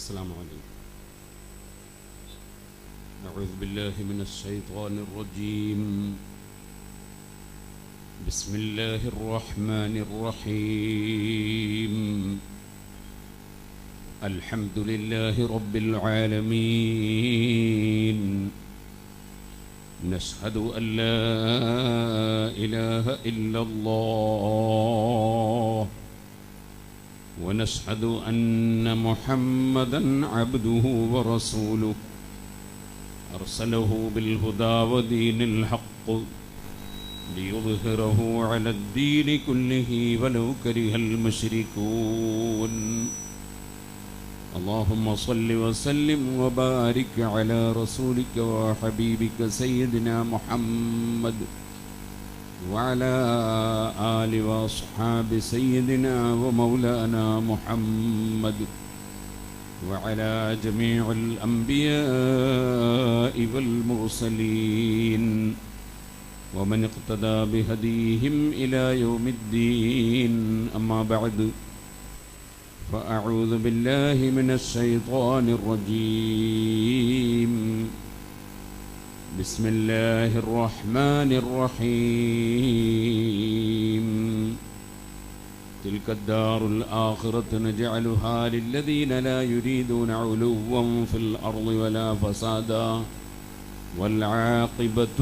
السلام عليكم أعوذ بالله من الشيطان الرجيم بسم الله الرحمن الرحيم الحمد لله رب العالمين نشهد أن لا إله إلا الله ونشهد أن محمدا عبده ورسوله أرسله بالهدى ودين الحق ليظهره على الدين كله ولو كره المشركون اللهم صل وسلم وبارك على رسولك وحبيبك سيدنا محمد وعلى آل وأصحاب سيدنا ومولانا محمد وعلى جميع الأنبياء والمرسلين ومن اقتدى بهديهم إلى يوم الدين أما بعد فأعوذ بالله من الشيطان الرجيم بسم الله الرحمن الرحيم تلك الدار الآخرة نجعلها للذين لا يريدون علوا في الأرض ولا فسادا والعاقبة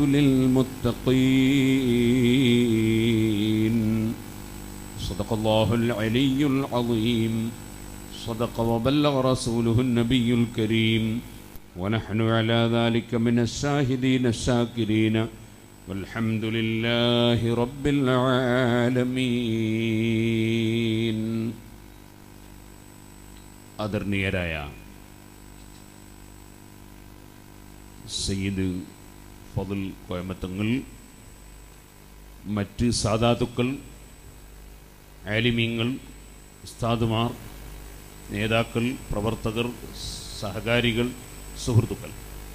للمتقين صدق الله العلي العظيم صدق وبلغ رسوله النبي الكريم ونحن على ذلك من الشاهدين الشاكرين والحمد لله رب العالمين ആദരണീയരായ സയ്യിദ് ഫതുൽ കോയമത്തങ്ങൾ മറ്റ് സാധാതുക്കൾ ആലിമീങ്ങൾ ഉസ്താദുമാർ നേതാക്കൾ പ്രവർത്തകർ സഹകാരികൾ സുഹൃത്തുക്കൾ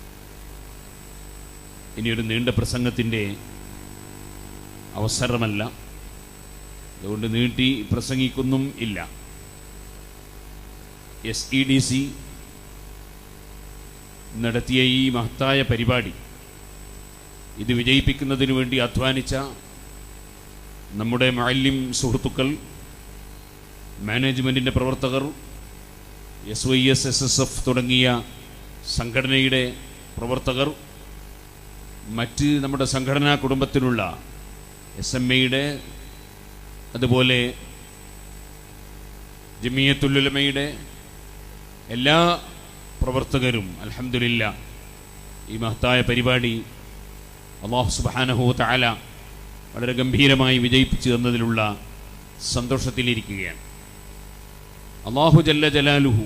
ഇനിയൊരു നീണ്ട പ്രസംഗത്തിൻ്റെ അവസരമല്ല അതുകൊണ്ട് നീട്ടി പ്രസംഗിക്കൊന്നും ഇല്ല എസ് ഇ ഡി സി നടത്തിയ ഈ മഹത്തായ പരിപാടി ഇത് വിജയിപ്പിക്കുന്നതിനു വേണ്ടി അധ്വാനിച്ച നമ്മുടെ മാലിന്യം സുഹൃത്തുക്കൾ മാനേജ്മെൻറ്റിൻ്റെ പ്രവർത്തകർ S Y S S S F തുടങ്ങിയ സംഘടനയുടെ പ്രവർത്തകർ മറ്റ് നമ്മുടെ സംഘടനാ കുടുംബത്തിലുള്ള എസ് എം എയുടെ അതുപോലെ ജമിയത്തുല്ലുലമയുടെ എല്ലാ പ്രവർത്തകരും അലഹമില്ല ഈ മഹത്തായ പരിപാടി അള്ളാഹു സുബാനഹു താല വളരെ ഗംഭീരമായി വിജയിപ്പിച്ചു തന്നതിലുള്ള സന്തോഷത്തിലിരിക്കുകയാണ് അള്ളാഹു ജല്ല ജലാലുഹു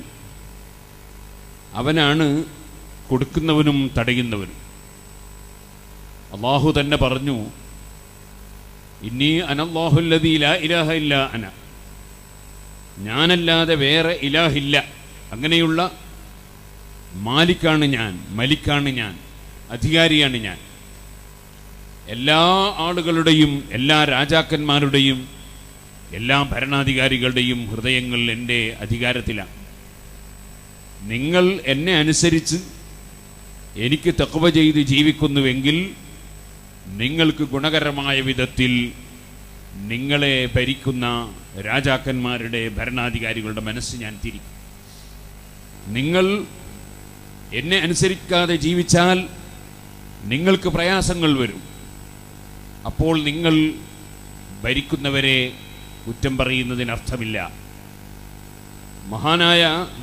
അവനാണ് കൊടുക്കുന്നവനും തടയുന്നവനും അള്ളാഹു തന്നെ പറഞ്ഞു ഇനി അനല്ലാഹുല്ലതി ലാ ഇലാഹ ഇല്ല അന ഞാനല്ലാതെ വേറെ ഇലാഹില്ല അങ്ങനെയുള്ള മാലിക്കാണ് ഞാൻ മലിക്കാണ് ഞാൻ അധികാരിയാണ് ഞാൻ എല്ലാ ആളുകളുടെയും എല്ലാ രാജാക്കന്മാരുടെയും എല്ലാ ഭരണാധികാരികളുടെയും ഹൃദയങ്ങൾ എൻ്റെ അധികാരത്തിലാണ് നിങ്ങൾ എന്നെ അനുസരിച്ച് എനിക്ക് തക്കവ ചെയ്ത് ജീവിക്കുന്നുവെങ്കിൽ നിങ്ങൾക്ക് ഗുണകരമായ വിധത്തിൽ നിങ്ങളെ ഭരിക്കുന്ന രാജാക്കന്മാരുടെ ഭരണാധികാരികളുടെ മനസ്സ് ഞാൻ തിരിക്കും നിങ്ങൾ എന്നെ അനുസരിക്കാതെ ജീവിച്ചാൽ നിങ്ങൾക്ക് പ്രയാസങ്ങൾ വരും അപ്പോൾ നിങ്ങൾ ഭരിക്കുന്നവരെ കുറ്റം പറയുന്നതിന് അർത്ഥമില്ല മഹാനായ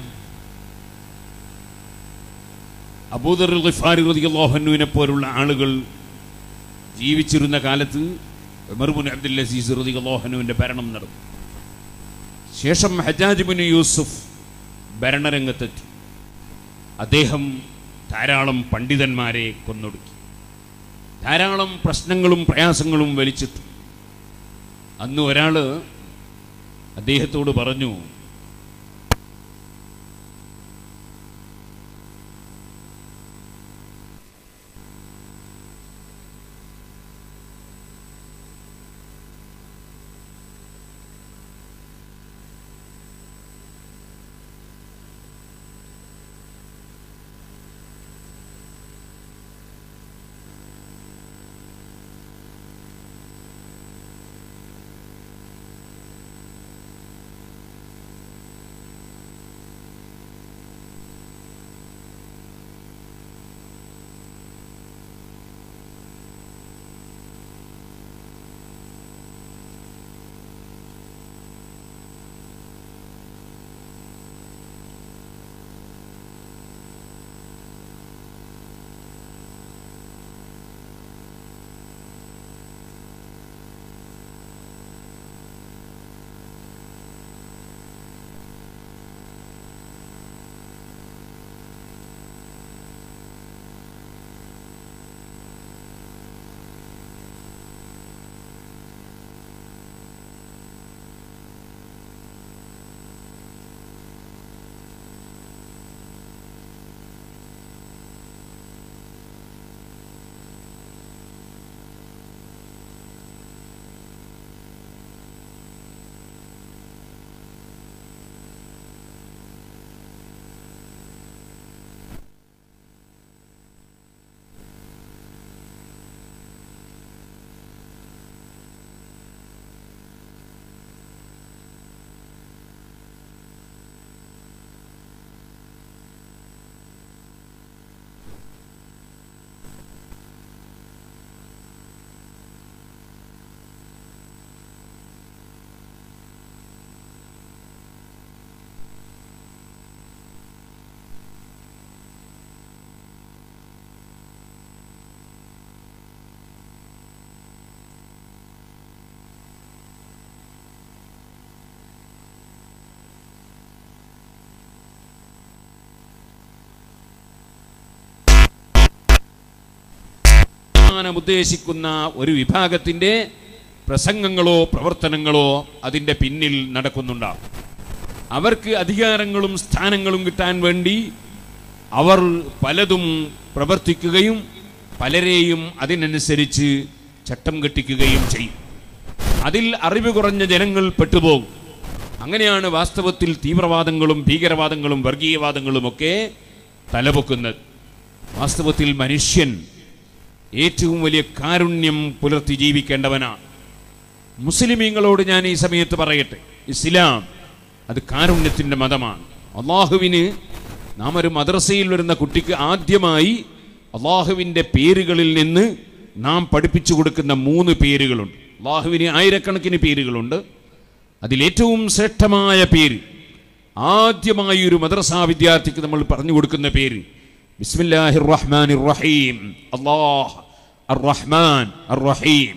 അബൂദർ ഖിഫാരി റളിയല്ലാഹുവിനെ പോലുള്ള ആളുകൾ ജീവിച്ചിരുന്ന കാലത്ത് ഉമർബുൻ അബ്ദുൽ അസീസ് റളിയല്ലാഹുവിന്റെ ഭരണം നടന്നു ശേഷം ഹജാജ് ബിൻ യൂസുഫ് ഭരണരംഗത്തെത്തി അദ്ദേഹം ധാരാളം പണ്ഡിതന്മാരെ കൊന്നൊടുക്കി ധാരാളം പ്രശ്നങ്ങളും പ്രയാസങ്ങളും വലിച്ചിട്ടു അന്ന് ഒരാൾ അദ്ദേഹത്തോട് പറഞ്ഞു അവസാനം ഉദ്ദേശിക്കുന്ന ഒരു വിഭാഗത്തിൻ്റെ പ്രസംഗങ്ങളോ പ്രവർത്തനങ്ങളോ അതിൻ്റെ പിന്നിൽ നടക്കുന്നുണ്ടാവും അവർക്ക് അധികാരങ്ങളും സ്ഥാനങ്ങളും കിട്ടാൻ വേണ്ടി അവർ പലതും പ്രവർത്തിക്കുകയും പലരെയും അതിനനുസരിച്ച് ചട്ടം കെട്ടിക്കുകയും ചെയ്യും അതിൽ അറിവ് കുറഞ്ഞ ജനങ്ങൾ പെട്ടുപോകും അങ്ങനെയാണ് വാസ്തവത്തിൽ തീവ്രവാദങ്ങളും ഭീകരവാദങ്ങളും വർഗീയവാദങ്ങളുമൊക്കെ തലപൊക്കുന്നത് വാസ്തവത്തിൽ മനുഷ്യൻ ഏറ്റവും വലിയ കാരുണ്യം പുലർത്തി ജീവിക്കേണ്ടവനാണ് മുസ്ലിമീങ്ങളോട് ഞാൻ ഈ സമയത്ത് പറയട്ടെ ഇസ്ലാം അത് കാരുണ്യത്തിൻ്റെ മതമാണ് അള്ളാഹുവിന് നാം ഒരു മദ്രസയിൽ വരുന്ന കുട്ടിക്ക് ആദ്യമായി അള്ളാഹുവിൻ്റെ പേരുകളിൽ നിന്ന് നാം പഠിപ്പിച്ചു കൊടുക്കുന്ന മൂന്ന് പേരുകളുണ്ട് അള്ളാഹുവിന് ആയിരക്കണക്കിന് പേരുകളുണ്ട് അതിലേറ്റവും ശ്രേഷ്ഠമായ പേര് ആദ്യമായി ഒരു മദ്രസാ വിദ്യാർത്ഥിക്ക് നമ്മൾ പറഞ്ഞു കൊടുക്കുന്ന പേര് ബിസ്മില്ലാഹിർ റഹ്മാനിർ റഹീം അല്ലാഹ് അർ റഹ്മാൻ അർ റഹീം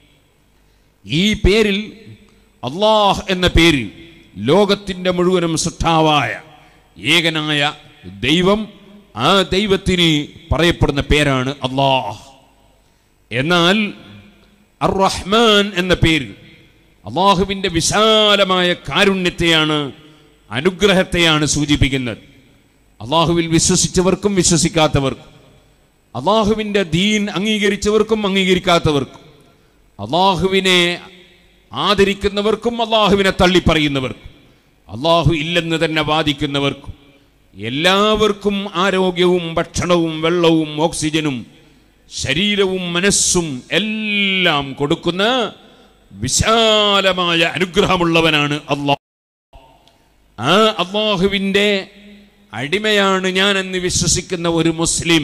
ഈ പേരിൽ അള്ളാഹ് എന്ന പേര് ലോകത്തിൻ്റെ മുഴുവനും സൃഷ്ടാവായ ഏകനായ ദൈവം ആ ദൈവത്തിന് പറയപ്പെടുന്ന പേരാണ് അള്ളാഹ് എന്നാൽ അർ റഹ്മാൻ എന്ന പേര് അള്ളാഹുവിൻ്റെ വിശാലമായ കാരുണ്യത്തെയാണ് അനുഗ്രഹത്തെയാണ് സൂചിപ്പിക്കുന്നത് അള്ളാഹുവിൽ വിശ്വസിച്ചവർക്കും വിശ്വസിക്കാത്തവർക്കും അള്ളാഹുവിൻ്റെ ദീൻ അംഗീകരിച്ചവർക്കും അംഗീകരിക്കാത്തവർക്കും അള്ളാഹുവിനെ ആദരിക്കുന്നവർക്കും അള്ളാഹുവിനെ തള്ളിപ്പറയുന്നവർക്കും അള്ളാഹു ഇല്ലെന്ന് തന്നെ വാദിക്കുന്നവർക്കും എല്ലാവർക്കും ആരോഗ്യവും ഭക്ഷണവും വെള്ളവും ഓക്സിജനും ശരീരവും മനസ്സും എല്ലാം കൊടുക്കുന്ന വിശാലമായ അനുഗ്രഹമുള്ളവനാണ് അള്ളാഹ് ആ അള്ളാഹുവിൻ്റെ അടിമയാണ് ഞാനെന്ന് വിശ്വസിക്കുന്ന ഒരു മുസ്ലിം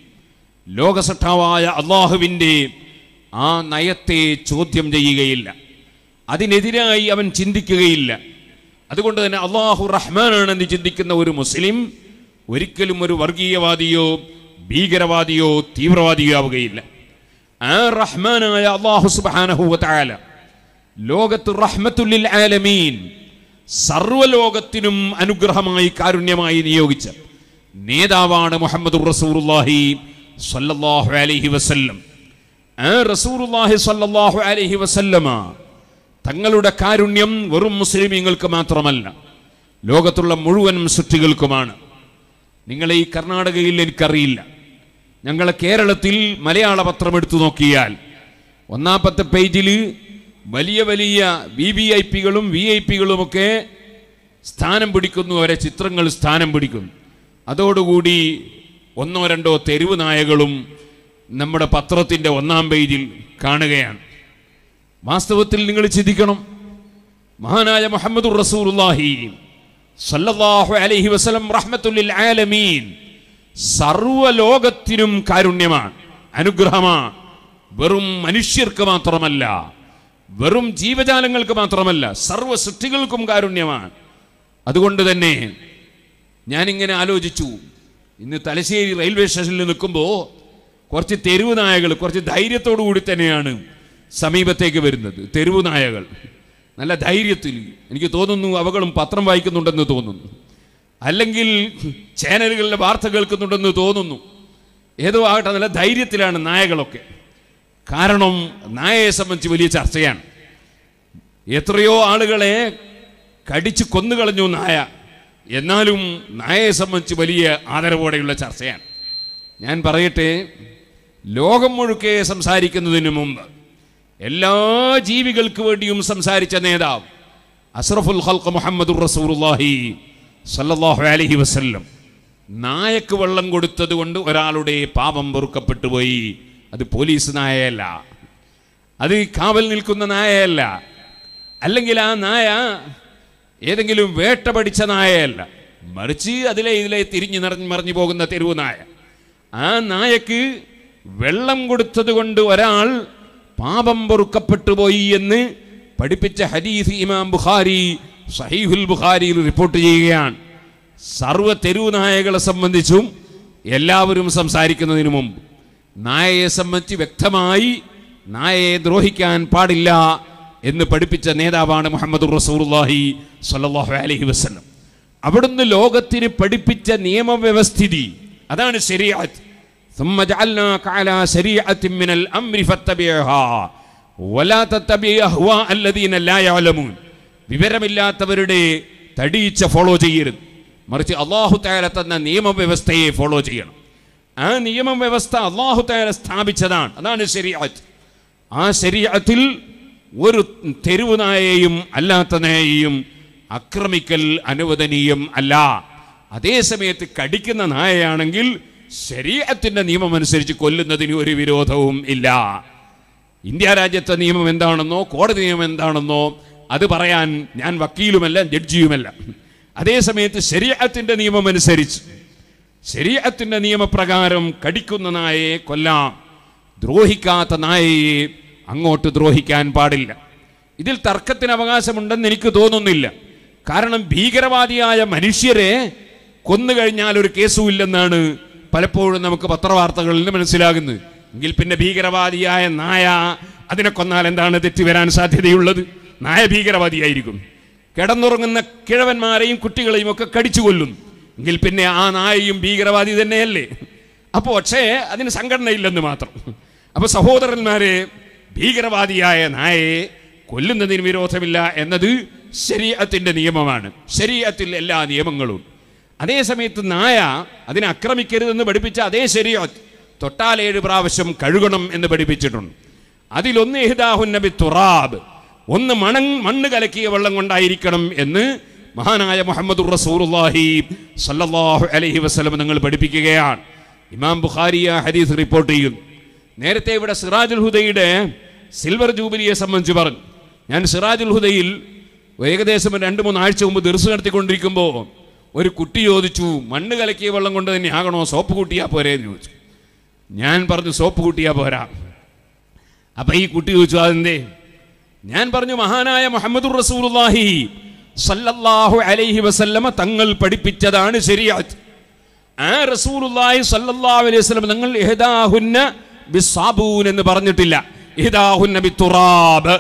ലോകസട്ടാവായ അള്ളാഹുവിൻ്റെ ആ നയത്തെ ചോദ്യം ചെയ്യുകയില്ല അതിനെതിരായി അവൻ ചിന്തിക്കുകയില്ല അതുകൊണ്ട് തന്നെ അള്ളാഹു റഹ്മാനാണെന്ന് ചിന്തിക്കുന്ന ഒരു മുസ്ലിം ഒരിക്കലും ഒരു വർഗീയവാദിയോ ഭീകരവാദിയോ തീവ്രവാദിയോ ആവുകയില്ല ആ റഹ്മാനായ അള്ളാഹു സുബാനഹുല ലോകത്ത് റഹ്മത്തുല്ലിൽ ആലമീൻ സർവലോകത്തിനും അനുഗ്രഹമായി കാരുണ്യമായി നിയോഗിച്ച നേതാവാണ് മുഹമ്മദ് റസൂറുല്ലാഹി സല്ലല്ലാഹു അലൈഹി വസല്ലം ആ റസൂറുല്ലാഹി സല്ലല്ലാഹു അലൈഹി വസല്ലമ തങ്ങളുടെ കാരുണ്യം വെറും മുസ്ലിമീങ്ങൾക്ക് മാത്രമല്ല ലോകത്തുള്ള മുഴുവൻ സൃഷ്ടികൾക്കുമാണ് നിങ്ങളെ ഈ കർണാടകയിൽ എനിക്കറിയില്ല ഞങ്ങളെ കേരളത്തിൽ മലയാള പത്രം എടുത്തു നോക്കിയാൽ ഒന്നാമത്തെ പേജിൽ വലിയ വലിയ വി വി ഐ പികളും വി ഐ പികളുമൊക്കെ സ്ഥാനം പിടിക്കുന്നു അവരെ ചിത്രങ്ങൾ സ്ഥാനം പിടിക്കുന്നു അതോടുകൂടി ഒന്നോ രണ്ടോ തെരുവ് നായകളും നമ്മുടെ പത്രത്തിൻ്റെ ഒന്നാം പേജിൽ കാണുകയാണ് വാസ്തവത്തിൽ നിങ്ങൾ ചിന്തിക്കണം മഹാനായ മുഹമ്മദ് റസൂലുള്ളാഹി സല്ലല്ലാഹു അലൈഹി വസല്ലം റഹ്മത്തുല്ലിൽ ആലമീൻ സർവലോകത്തിനും കാരുണ്യമാണ് അനുഗ്രഹമാണ് വെറും മനുഷ്യർക്ക് മാത്രമല്ല വെറും ജീവജാലങ്ങൾക്ക് മാത്രമല്ല സർവ സൃഷ്ടികൾക്കും കാരുണ്യമാണ് അതുകൊണ്ട് തന്നെ ഞാനിങ്ങനെ ആലോചിച്ചു ഇന്ന് തലശ്ശേരി റെയിൽവേ സ്റ്റേഷനിൽ നിൽക്കുമ്പോൾ കുറച്ച് തെരുവ് നായകൾ കുറച്ച് ധൈര്യത്തോടു കൂടി തന്നെയാണ് സമീപത്തേക്ക് വരുന്നത് തെരുവ് നായകൾ നല്ല ധൈര്യത്തിൽ എനിക്ക് തോന്നുന്നു അവകളും പത്രം വായിക്കുന്നുണ്ടെന്ന് തോന്നുന്നു അല്ലെങ്കിൽ ചാനലുകളിലെ വാർത്ത കേൾക്കുന്നുണ്ടെന്ന് തോന്നുന്നു ഏതോ ആകട്ടെ നല്ല ധൈര്യത്തിലാണ് നായകളൊക്കെ കാരണം നായയെ സംബന്ധിച്ച് വലിയ ചർച്ചയാണ് എത്രയോ ആളുകളെ കടിച്ചു കൊന്നുകളഞ്ഞു നായ എന്നാലും നായയെ സംബന്ധിച്ച് വലിയ ആദരവോടെയുള്ള ചർച്ചയാണ് ഞാൻ പറയട്ടെ ലോകം മുഴുക്കെ സംസാരിക്കുന്നതിന് മുമ്പ് എല്ലാ ജീവികൾക്ക് വേണ്ടിയും സംസാരിച്ച നേതാവ് അസ്രഫുൽ ഹൽക്ക് മുഹമ്മദ് റസൂറുല്ലാഹി സല്ലല്ലാഹു അലൈഹി വസല്ലം നായക്ക് വെള്ളം കൊടുത്തത് കൊണ്ട് ഒരാളുടെ പാപം പൊറുക്കപ്പെട്ടു പോയി അത് പോലീസ് നായയല്ല അത് കാവൽ നിൽക്കുന്ന നായയല്ല അല്ലെങ്കിൽ ആ നായ ഏതെങ്കിലും വേട്ട പഠിച്ച നായയല്ല മറിച്ച് അതിലെ ഇതിലെ തിരിഞ്ഞു നിറഞ്ഞു മറിഞ്ഞു പോകുന്ന തെരുവ് നായ ആ നായക്ക് വെള്ളം കൊടുത്തത് കൊണ്ട് ഒരാൾ പാപം പൊറുക്കപ്പെട്ടു പോയി എന്ന് പഠിപ്പിച്ച ഹദീസ് ഇമാം ബുഖാരി സഹീഹുൽ ബുഖാരിയിൽ റിപ്പോർട്ട് ചെയ്യുകയാണ് സർവ്വ തെരുവ് നായകളെ സംബന്ധിച്ചും എല്ലാവരും സംസാരിക്കുന്നതിന് മുമ്പ് നായയെ സംബന്ധിച്ച് വ്യക്തമായി നായയെ ദ്രോഹിക്കാൻ പാടില്ല എന്ന് പഠിപ്പിച്ച നേതാവാണ് മുഹമ്മദ് റസൂർലാഹി സല്ലാഹു അലഹി വസ്ലം അവിടുന്ന് ലോകത്തിന് പഠിപ്പിച്ച നിയമവ്യവസ്ഥിതി അതാണ് ശരിയാത്ത് ثم جعلناك على شريعة من الأمر فاتبعها ولا تتبع أهواء الذين لا يعلمون വിവരമില്ലാത്തവരുടെ തടിയിച്ച ഫോളോ ചെയ്യരുത് മറിച്ച് അള്ളാഹു താല തന്ന നിയമവ്യവസ്ഥയെ ഫോളോ ചെയ്യണം ആ നിയമവ്യവസ്ഥ അള്ളാഹു താല സ്ഥാപിച്ചതാണ് അതാണ് ശരിയാത്ത് ആ ശരീരത്തിൽ ഒരു തെരുവ് നായയെയും അല്ലാത്ത നായയെയും ആക്രമിക്കൽ അനുവദനീയം അല്ല അതേ സമയത്ത് കടിക്കുന്ന നായയാണെങ്കിൽ ശരീരത്തിന്റെ നിയമം അനുസരിച്ച് കൊല്ലുന്നതിന് ഒരു വിരോധവും ഇല്ല ഇന്ത്യ രാജ്യത്തെ നിയമം എന്താണെന്നോ കോടതി നിയമം എന്താണെന്നോ അത് പറയാൻ ഞാൻ വക്കീലുമല്ല ജഡ്ജിയുമല്ല അതേ സമയത്ത് ശരീരത്തിന്റെ നിയമം അനുസരിച്ച് ശരീരത്തിന്റെ നിയമപ്രകാരം കടിക്കുന്ന നായയെ കൊല്ലാം ദ്രോഹിക്കാത്ത നായയെ അങ്ങോട്ട് ദ്രോഹിക്കാൻ പാടില്ല ഇതിൽ തർക്കത്തിന് അവകാശമുണ്ടെന്ന് എനിക്ക് തോന്നുന്നില്ല കാരണം ഭീകരവാദിയായ മനുഷ്യരെ കൊന്നുകഴിഞ്ഞാൽ ഒരു കേസും ഇല്ലെന്നാണ് പലപ്പോഴും നമുക്ക് പത്രവാർത്തകളിൽ നിന്ന് മനസ്സിലാകുന്നത് എങ്കിൽ പിന്നെ ഭീകരവാദിയായ നായ അതിനെ കൊന്നാൽ എന്താണ് തെറ്റ് വരാൻ സാധ്യതയുള്ളത് നായ ഭീകരവാദിയായിരിക്കും കിടന്നുറങ്ങുന്ന കിഴവന്മാരെയും കുട്ടികളെയും ഒക്കെ കടിച്ചു കൊല്ലുന്നു എങ്കിൽ പിന്നെ ആ നായയും ഭീകരവാദി തന്നെയല്ലേ അപ്പോൾ പക്ഷേ അതിന് സംഘടനയില്ലെന്ന് മാത്രം അപ്പോൾ സഹോദരന്മാരെ ഭീകരവാദിയായ നായയെ കൊല്ലുന്നതിന് വിരോധമില്ല എന്നത് ശരീരത്തിന്റെ നിയമമാണ് ശരീരത്തിൽ എല്ലാ നിയമങ്ങളും അതേ സമയത്ത് നായ അതിനെ ആക്രമിക്കരുതെന്ന് പഠിപ്പിച്ച അതേ ശരീരത്ത് തൊട്ടാൽ ഏഴ് പ്രാവശ്യം കഴുകണം എന്ന് പഠിപ്പിച്ചിട്ടുണ്ട് അതിലൊന്ന് ഇഹ്ദാഹുൻ നബി തുറാബ് ഒന്ന് മണ മണ്ണ് കലക്കിയ വെള്ളം കൊണ്ടായിരിക്കണം എന്ന് മഹാനായ മുഹമ്മദ് റസൂലുള്ളാഹി സല്ലല്ലാഹു അലൈഹി വസല്ലം നിങ്ങൾ പഠിപ്പിക്കുകയാണ് ഇമാം ബുഖാരിയ ഹദീസ് റിപ്പോർട്ട് ചെയ്യുന്നു നേരത്തെ ഇവിടെ സിറാജുൽ ഹുദയുടെ സിൽവർ ജൂബിലിയെ സംബന്ധിച്ച് പറഞ്ഞു ഞാൻ സിറാജുൽ ഹുദയിൽ ഏകദേശം ഒരു രണ്ട് മൂന്ന് ആഴ്ച മുമ്പ് ദർസ് നടത്തിക്കൊണ്ടിരിക്കുമ്പോൾ ഒരു കുട്ടി ചോദിച്ചു മണ്ണ് കലക്കിയ വെള്ളം കൊണ്ട് തന്നെ ആകണോ സോപ്പ് കൂട്ടിയാ പോരെ എന്ന് ചോദിച്ചു ഞാൻ പറഞ്ഞു സോപ്പ് കൂട്ടിയാ പോരാ അപ്പൊ ഈ കുട്ടി ചോദിച്ചു അതെന്തേ ഞാൻ പറഞ്ഞു മഹാനായ മുഹമ്മദ് റസൂലുള്ളാഹി സല്ലല്ലാഹു അലൈഹി വസല്ലമ തങ്ങൾ പഠിപ്പിച്ചതാണ് ശരിയാത്ത് ആ റസൂലുള്ളാഹി സല്ലല്ലാഹു അലൈഹി വസല്ലം തങ്ങൾ ഇഹ്ദാഹുന്ന ബിസ്സാബൂൻ എന്ന് പറഞ്ഞിട്ടില്ല ഇഹ്ദാഹുന്ന ബിത്തുറാബ്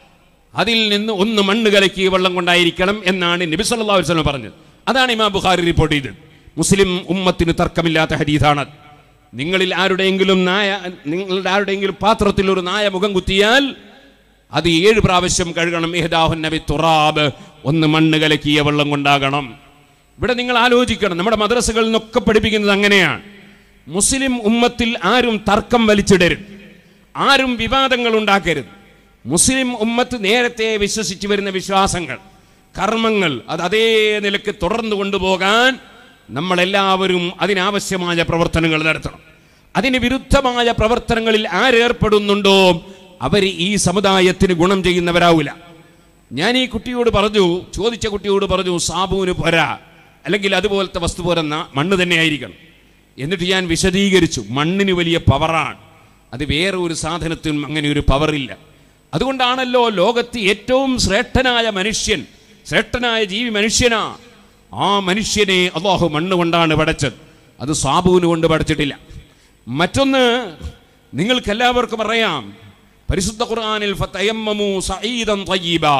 അതിൽ നിന്ന് ഒന്ന് മണ്ണ് കലക്കിയ വെള്ളം കൊണ്ടായിരിക്കണം എന്നാണ് നബി സല്ലല്ലാഹു അലൈഹി വസല്ലം പറഞ്ഞത് അതാണ് ഇമാം ബുഖാരി റിപ്പോർട്ട് ചെയ്തത് മുസ്ലിം ഉമ്മത്തിന് തർക്കമില്ലാത്ത ഹദീഥാണ് നിങ്ങളിൽ ആരുടെയെങ്കിലും നായ നിങ്ങളുടെ ആരുടെയെങ്കിലും പാത്രത്തിൽ ഒരു നായ മുഖം കുത്തിയാൽ അത് ഏഴ് പ്രാവശ്യം കഴുകണം ഇഹ്ദാഹുൻ നബി തുറാബ് ഒന്ന് മണ്ണ് കലക്കിയ വെള്ളം കൊണ്ടാകണം ഇവിടെ നിങ്ങൾ ആലോചിക്കണം നമ്മുടെ മദ്രസകളിൽ നിന്നൊക്കെ പഠിപ്പിക്കുന്നത് അങ്ങനെയാണ് മുസ്ലിം ഉമ്മത്തിൽ ആരും തർക്കം വലിച്ചിടരുത് ആരും വിവാദങ്ങൾ ഉണ്ടാക്കരുത് മുസ്ലിം ഉമ്മത്ത് നേരത്തെ വിശ്വസിച്ചു വരുന്ന വിശ്വാസങ്ങൾ കർമ്മങ്ങൾ അത് അതേ നിലക്ക് തുടർന്നു കൊണ്ടുപോകാൻ നമ്മളെല്ലാവരും അതിനാവശ്യമായ പ്രവർത്തനങ്ങൾ നടത്തണം അതിന് വിരുദ്ധമായ പ്രവർത്തനങ്ങളിൽ ആരേർപ്പെടുന്നുണ്ടോ അവർ ഈ സമുദായത്തിന് ഗുണം ചെയ്യുന്നവരാവില്ല ഞാൻ ഈ കുട്ടിയോട് പറഞ്ഞു ചോദിച്ച കുട്ടിയോട് പറഞ്ഞു സാബുവിന് പോരാ അല്ലെങ്കിൽ അതുപോലത്തെ വസ്തു പോരെ ന- മണ്ണ് തന്നെ ആയിരിക്കണം എന്നിട്ട് ഞാൻ വിശദീകരിച്ചു മണ്ണിന് വലിയ പവറാണ് അത് വേറെ ഒരു സാധനത്തിനും അങ്ങനെ ഒരു പവറില്ല അതുകൊണ്ടാണല്ലോ ലോകത്ത് ഏറ്റവും ശ്രേഷ്ഠനായ മനുഷ്യൻ ശ്രേഷ്ഠനായ ജീവി മനുഷ്യനാ ആ മനുഷ്യനെ അള്ളാഹു മണ്ണ് കൊണ്ടാണ് പടച്ചത് അത് സാബുവിന് കൊണ്ട് പടച്ചിട്ടില്ല മറ്റൊന്ന് നിങ്ങൾക്കെല്ലാവർക്കും അറിയാം പരിശുദ്ധ ഖുർആനിൽ ഫതയമ്മമു സഈദൻ തയ്യിബാ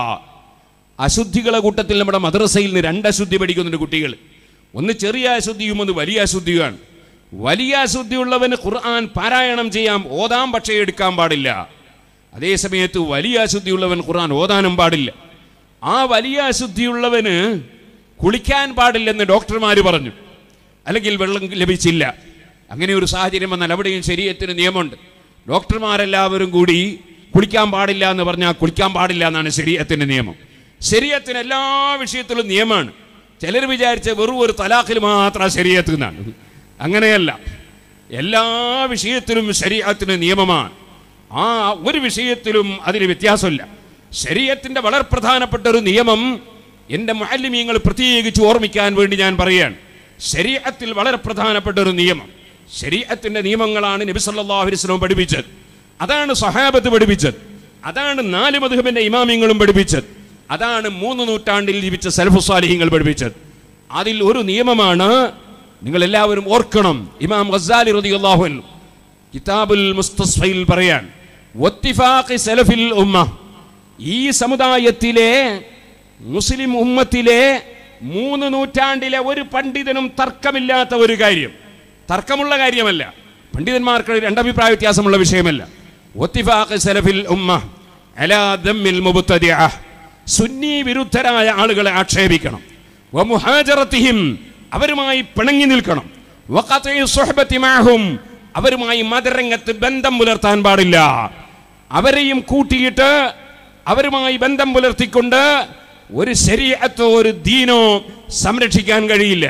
അശുദ്ധികളെ കൂട്ടത്തിൽ നമ്മുടെ മദ്രസയിൽ നിന്ന് രണ്ട് അശുദ്ധി പഠിക്കുന്നുണ്ട് കുട്ടികൾ ഒന്ന് ചെറിയ അശുദ്ധിയും ഒന്ന് വലിയ അശുദ്ധിയുമാണ് വലിയ അശുദ്ധിയുള്ളവന് ഖുർആൻ പാരായണം ചെയ്യാം ഓതാം പക്ഷേ എടുക്കാൻ പാടില്ല അതേ സമയത്ത് വലിയ അശുദ്ധിയുള്ളവൻ ഖുർആൻ ഓതാനും പാടില്ല ആ വലിയ അശുദ്ധിയുള്ളവന് കുളിക്കാൻ പാടില്ലെന്ന് ഡോക്ടർമാർ പറഞ്ഞു അല്ലെങ്കിൽ വെള്ളം ലഭിച്ചില്ല അങ്ങനെ ഒരു സാഹചര്യം വന്നാൽ അവിടെയും ശരീരത്തിന് നിയമമുണ്ട് ഡോക്ടർമാരെല്ലാവരും കൂടി കുളിക്കാൻ പാടില്ല എന്ന് പറഞ്ഞാൽ കുളിക്കാൻ പാടില്ല എന്നാണ് ശരീരത്തിന്റെ നിയമം ശരീരത്തിന് എല്ലാ വിഷയത്തിലും നിയമമാണ് ചിലർ വിചാരിച്ച വെറും ഒരു തലാഖിൽ മാത്രം ശരീരത്തിൽ നിന്നാണ് അങ്ങനെയല്ല എല്ലാ വിഷയത്തിലും ശരീരത്തിന് നിയമമാണ് ആ ഒരു വിഷയത്തിലും അതിന് വ്യത്യാസമില്ല ശരീരത്തിന്റെ വളരെ പ്രധാനപ്പെട്ട ഒരു നിയമം എൻ്റെ മാലിന്യങ്ങൾ പ്രത്യേകിച്ച് ഓർമ്മിക്കാൻ വേണ്ടി ഞാൻ പറയുകയാണ് ശരീരത്തിൽ വളരെ പ്രധാനപ്പെട്ട ഒരു നിയമം ശരീരത്തിന്റെ നിയമങ്ങളാണ് നബി സല്ലല്ലാഹു അലൈഹി വസല്ലം പഠിപ്പിച്ചത് അതാണ് സഹാബത്ത് പഠിപ്പിച്ചത് അതാണ് നാല് മധുഹബിന്റെ ഇമാമിങ്ങളും പഠിപ്പിച്ചത് അതാണ് മൂന്ന് നൂറ്റാണ്ടിൽ ജീവിച്ച സൽഫുസാലിഹിങ്ങൾ പഠിപ്പിച്ചത് അതിൽ ഒരു നിയമമാണ് നിങ്ങൾ എല്ലാവരും ഓർക്കണം ഇമാം ഗസാലി റളിയല്ലാഹു അൻഹു കിതാബുൽ മുസ്തസ്ഫയിൽ പറയാൻ വത്തിഫാഖി സലഫിൽ ഉമ്മ ഈ സമുദായത്തിലെ മുസ്ലിം ഉമ്മത്തിലെ മൂന്ന് നൂറ്റാണ്ടിലെ ഒരു പണ്ഡിതനും തർക്കമില്ലാത്ത ഒരു കാര്യം തർക്കമുള്ള കാര്യമല്ല പണ്ഡിതന്മാർക്ക് രണ്ടഭിപ്രായ വ്യത്യാസമുള്ള വിഷയമല്ല ഒത്തിഫാഖ് സലഫിൽ ഉമ്മ അലാ ദമ്മിൽ മുബ്തദിഅ. സുന്നി വിരുദ്ധരായ ആളുകളെ ആക്ഷേപിക്കണം വമുഹാജറത്തിഹിം അവരുമായി പിണങ്ങി നിൽക്കണം വഖത്ഇ സുഹ്ബത്തി മഅഹും അവരുമായി മതരംഗത്ത് ബന്ധം പുലർത്താൻ പാടില്ല അവരെയും കൂട്ടിയിട്ട് അവരുമായി ബന്ധം പുലർത്തിക്കൊണ്ട് ഒരു ശരീഅത്തോ ഒരു ദീനോ സംരക്ഷിക്കാൻ കഴിയില്ല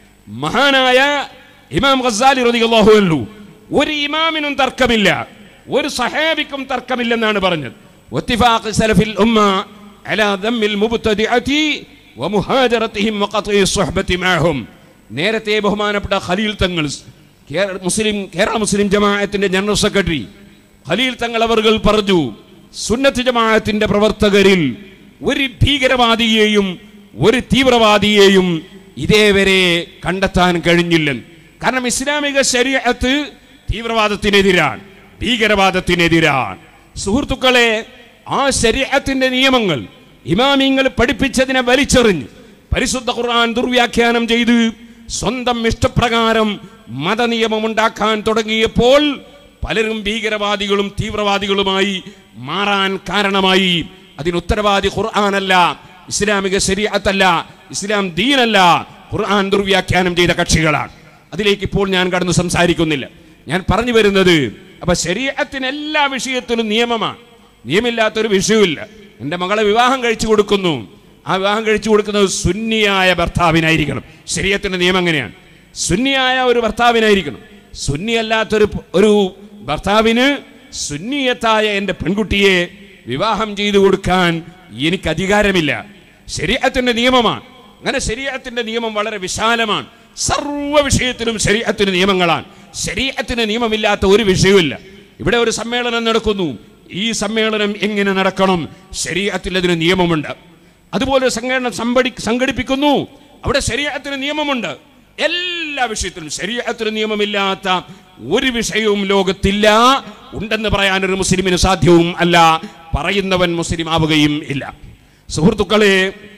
മഹാനായ ഇമാം ഖസാലി റളിയല്ലാഹു അൻഹു ഒരു ഇമാമിനും തർക്കമില്ല ഒരു സഹാബിക്കും തർക്കമില്ലെന്നാണ് പറഞ്ഞത് വത്തിഫാഖ് സലഫിൽ ഉമ്മ അലാ ദമ്മിൽ മുബ്തദിഅതി വമുഹാജറതിഹിം വഖത്ഇ സുഹ്ബതി മഅഹും നേരത്തെ ബഹുമാനപ്പെട്ട ഖലീൽ തങ്ങൾ കേര- മുസ്ലിം കേരള മുസ്ലിം ജമാഅത്തിന്റെ ജനറൽ സെക്രട്ടറി ഖലീൽ തങ്ങൾ അവർ പറഞ്ഞു സുന്നത്ത് ജമാഅത്തിന്റെ പ്രവർത്തകരിൽ ഒരു ഭീകരവാദിയെയും ഒരു തീവ്രവാദിയെയും ഇതേവരെ കണ്ടെത്താൻ കഴിഞ്ഞില്ലെന്ന് കാരണം ഇസ്ലാമിക ശരീഅത്ത് തീവ്രവാദത്തിനെതിരാണ് ഭീകരവാദത്തിനെതിരാണ് സുഹൃത്തുക്കളെ ആ ശരീഅത്തിന്റെ നിയമങ്ങൾ ഇമാമിങ്ങൾ പഠിപ്പിച്ചതിനെ വലിച്ചെറിഞ്ഞ് പരിശുദ്ധ ഖുർആൻ ദുർവ്യാഖ്യാനം ചെയ്ത് സ്വന്തം ഇഷ്ടപ്രകാരം മതനിയമം ഉണ്ടാക്കാൻ തുടങ്ങിയപ്പോൾ പലരും ഭീകരവാദികളും തീവ്രവാദികളുമായി മാറാൻ കാരണമായി അതിന് ഉത്തരവാദി ഖുർആനല്ല ഇസ്ലാമിക ശരീഅത്തല്ല ഇസ്ലാം ദീനല്ല ഖുർആൻ ദുർവ്യാഖ്യാനം ചെയ്ത കക്ഷികളാണ് അതിലേക്ക് ഇപ്പോൾ ഞാൻ കടന്നു സംസാരിക്കുന്നില്ല ഞാൻ പറഞ്ഞു വരുന്നത് അപ്പൊ ശരീരത്തിന് എല്ലാ വിഷയത്തിലും നിയമമാണ് നിയമമില്ലാത്തൊരു വിഷയമില്ല എൻ്റെ മകളെ വിവാഹം കഴിച്ചു കൊടുക്കുന്നു ആ വിവാഹം കഴിച്ചു കൊടുക്കുന്നത് സുന്നിയായ ഭർത്താവിനായിരിക്കണം ശരീരത്തിന്റെ നിയമം എങ്ങനെയാണ് സുന്നിയായ ഒരു ഭർത്താവിനായിരിക്കണം സുന്നിയല്ലാത്തൊരു ഒരു ഭർത്താവിന് സുന്നിയത്തായ എൻ്റെ പെൺകുട്ടിയെ വിവാഹം ചെയ്തു കൊടുക്കാൻ എനിക്ക് അധികാരമില്ല ശരീരത്തിന്റെ നിയമമാണ് അങ്ങനെ ശരീരത്തിന്റെ നിയമം വളരെ വിശാലമാണ് സർവ്വ വിഷയത്തിലും ശരീരത്തിന് നിയമങ്ങളാണ് ശരീരത്തിന് നിയമമില്ലാത്ത ഒരു വിഷയമില്ല ഇവിടെ ഒരു സമ്മേളനം നടക്കുന്നു ഈ സമ്മേളനം എങ്ങനെ നടക്കണം ശരീരത്തിൽ അതിന് നിയമമുണ്ട് അതുപോലെ സമ്മേളനം സമ്പടി സംഘടിപ്പിക്കുന്നു അവിടെ ശരീരത്തിന് നിയമമുണ്ട് എല്ലാ വിഷയത്തിലും ശരീരത്തിന് നിയമമില്ലാത്ത ഒരു വിഷയവും ലോകത്തില്ല ഉണ്ടെന്ന് പറയാൻ ഒരു മുസ്ലിമിന് സാധ്യവും അല്ല പറയുന്നവൻ മുസ്ലിം ആവുകയും ഇല്ല സുഹൃത്തുക്കളെ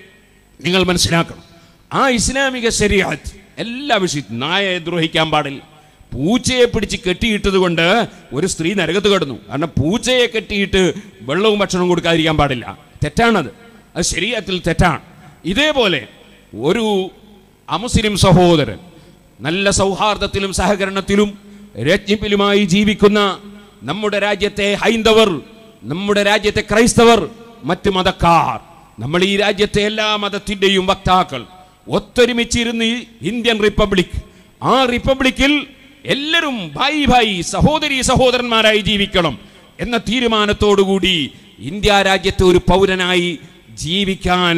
നിങ്ങൾ മനസ്സിലാക്കണം ആ ഇസ്ലാമിക ശരീഅത്ത് എല്ലാ വിഷയത്തിലും നായയെ ദ്രോഹിക്കാൻ പാടില്ല പൂച്ചയെ പിടിച്ച് കെട്ടിയിട്ടത് കൊണ്ട് ഒരു സ്ത്രീ നരകത്ത് കിടന്നു കാരണം പൂച്ചയെ കെട്ടിയിട്ട് വെള്ളവും ഭക്ഷണവും കൊടുക്കാതിരിക്കാൻ പാടില്ല തെറ്റാണത് അത് ശരീരത്തിൽ തെറ്റാണ് ഇതേപോലെ ഒരു അമുസ്ലിം സഹോദരൻ നല്ല സൗഹാർദ്ദത്തിലും സഹകരണത്തിലും രജ്ഞിപ്പിലുമായി ജീവിക്കുന്ന നമ്മുടെ രാജ്യത്തെ ഹൈന്ദവർ നമ്മുടെ രാജ്യത്തെ ക്രൈസ്തവർ മറ്റ് മതക്കാർ നമ്മൾ ഈ രാജ്യത്തെ എല്ലാ മതത്തിൻ്റെയും വക്താക്കൾ ഒത്തൊരുമിച്ചിരുന്ന് ഈ ഇന്ത്യൻ റിപ്പബ്ലിക് ആ റിപ്പബ്ലിക്കിൽ എല്ലാവരും ഭായി ഭായി സഹോദരി സഹോദരന്മാരായി ജീവിക്കണം എന്ന തീരുമാനത്തോടുകൂടി ഇന്ത്യ രാജ്യത്തെ ഒരു പൗരനായി ജീവിക്കാൻ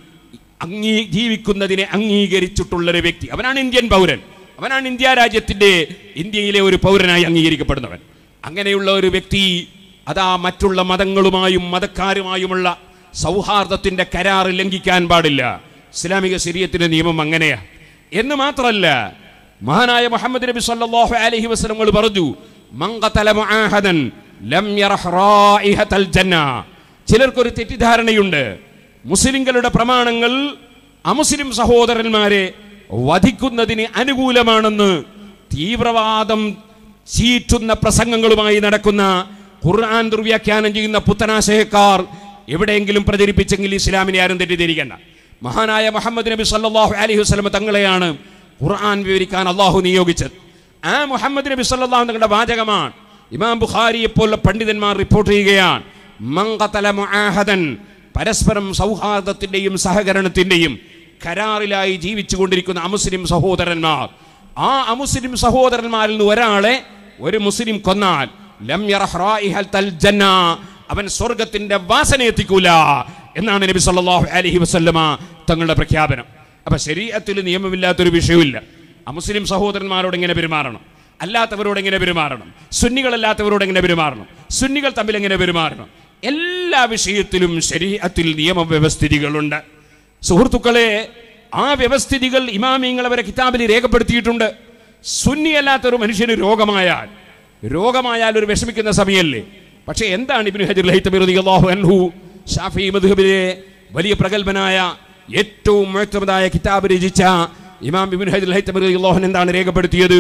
അംഗീ ജീവിക്കുന്നതിനെ അംഗീകരിച്ചിട്ടുള്ള ഒരു വ്യക്തി അവനാണ് ഇന്ത്യൻ പൗരൻ അവനാണ് ഇന്ത്യ രാജ്യത്തിന്റെ ഇന്ത്യയിലെ ഒരു പൗരനായി അംഗീകരിക്കപ്പെടുന്നവൻ അങ്ങനെയുള്ള ഒരു വ്യക്തി അതാ മറ്റുള്ള മതങ്ങളുമായും മതക്കാരുമായുമുള്ള സൗഹാർദ്ദത്തിന്റെ കരാറ് ലംഘിക്കാൻ പാടില്ല ഇസ്ലാമിക ശരീരത്തിന്റെ നിയമം അങ്ങനെയാ എന്ന് മാത്രമല്ല മഹാനായ മുഹമ്മദ് നബി സല്ലല്ലാഹു അലൈഹി വസല്ലം പറഞ്ഞു മങ്കതല മുആഹദൻ ലം യറഹ് റായിഹതൽ ജന്ന ചിലർക്കൊരു തെറ്റിദ്ധാരണയുണ്ട് മുസ്ലിങ്ങളുടെ പ്രമാണങ്ങൾ അമുസ്ലിം സഹോദരന്മാരെ വധിക്കുന്നതിന് അനുകൂലമാണെന്ന് തീവ്രവാദം ചീറ്റുന്ന പ്രസംഗങ്ങളുമായി നടക്കുന്ന ഖുർആൻ ദുർവ്യാഖ്യാനം ചെയ്യുന്ന പുത്തനാശയക്കാർ എവിടെയെങ്കിലും പ്രചരിപ്പിച്ചെങ്കിൽ ഇസ്ലാമിനെ ആരും തെറ്റിദ്ധരിക്കേണ്ട മഹാനായ മുഹമ്മദ് നബി സല്ലല്ലാഹു അലൈഹി വസല്ലം തങ്ങളെയാണ് ഖുർആൻ വിവരിക്കാൻ അള്ളാഹു നിയോഗിച്ചത് ആ മുഹമ്മദ് നബി സല്ലല്ലാഹു തങ്ങളുടെ വാചകമാണ് ഇമാം ബുഖാരിയെ പോലുള്ള പണ്ഡിതന്മാർ റിപ്പോർട്ട് ചെയ്യുകയാണ് മങ്കതല മുആഹദൻ പരസ്പരം സൗഹാർദ്ദത്തിന്റെയും സഹകരണത്തിന്റെയും കരാറിലായി ജീവിച്ചുകൊണ്ടിരിക്കുന്ന അമുസ്ലിം സഹോദരന്മാർ ആ അമുസ്ലിം സഹോദരന്മാരിൽ നിന്ന് ഒരാളെ ഒരു മുസ്ലിം കൊന്നാൽ ലം യറഹ് റായിഹത്തൽ ജന്ന അവൻ സ്വർഗത്തിന്റെ വാസന എത്തിക്കൂല എന്നാണ് നബി സല്ലല്ലാഹു അലൈഹി വസല്ലമ തങ്ങളുടെ പ്രഖ്യാപനം അപ്പൊ ശരീരത്തിൽ നിയമമില്ലാത്തൊരു വിഷയമില്ല അമുസ്ലിം സഹോദരന്മാരോട് എങ്ങനെ പെരുമാറണം അല്ലാത്തവരോട് എങ്ങനെ പെരുമാറണം സുന്നികളല്ലാത്തവരോട് എങ്ങനെ പെരുമാറണം സുന്നികൾ തമ്മിൽ എങ്ങനെ പെരുമാറണം എല്ലാ വിഷയത്തിലും ശരീരത്തിൽ നിയമവ്യവസ്ഥിതികളുണ്ട് സുഹൃത്തുക്കളെ ആ വ്യവസ്ഥിതികൾ ഇമാമിങ്ങൾ അവരെ കിതാബിൽ രേഖപ്പെടുത്തിയിട്ടുണ്ട് സുന്നിയല്ലാത്തൊരു മനുഷ്യന് രോഗമായാൽ രോഗമായാൽ ഒരു വിഷമിക്കുന്ന സമയമല്ലേ പക്ഷേ എന്താണ് ഇബ്നു ഹജർ ലൈത്തമി റളിയല്ലാഹു അൻഹു ഷാഫി മദ്ഹബിലെ വലിയ പ്രഗത്ഭനായ ഏറ്റവും മുഴത്തമതായ കിതാബ് രചിച്ച ഇമാം ഇബ്നു ഹജർ ലൈത്തമി റളിയല്ലാഹു അൻഹു എന്താണ് രേഖപ്പെടുത്തിയത്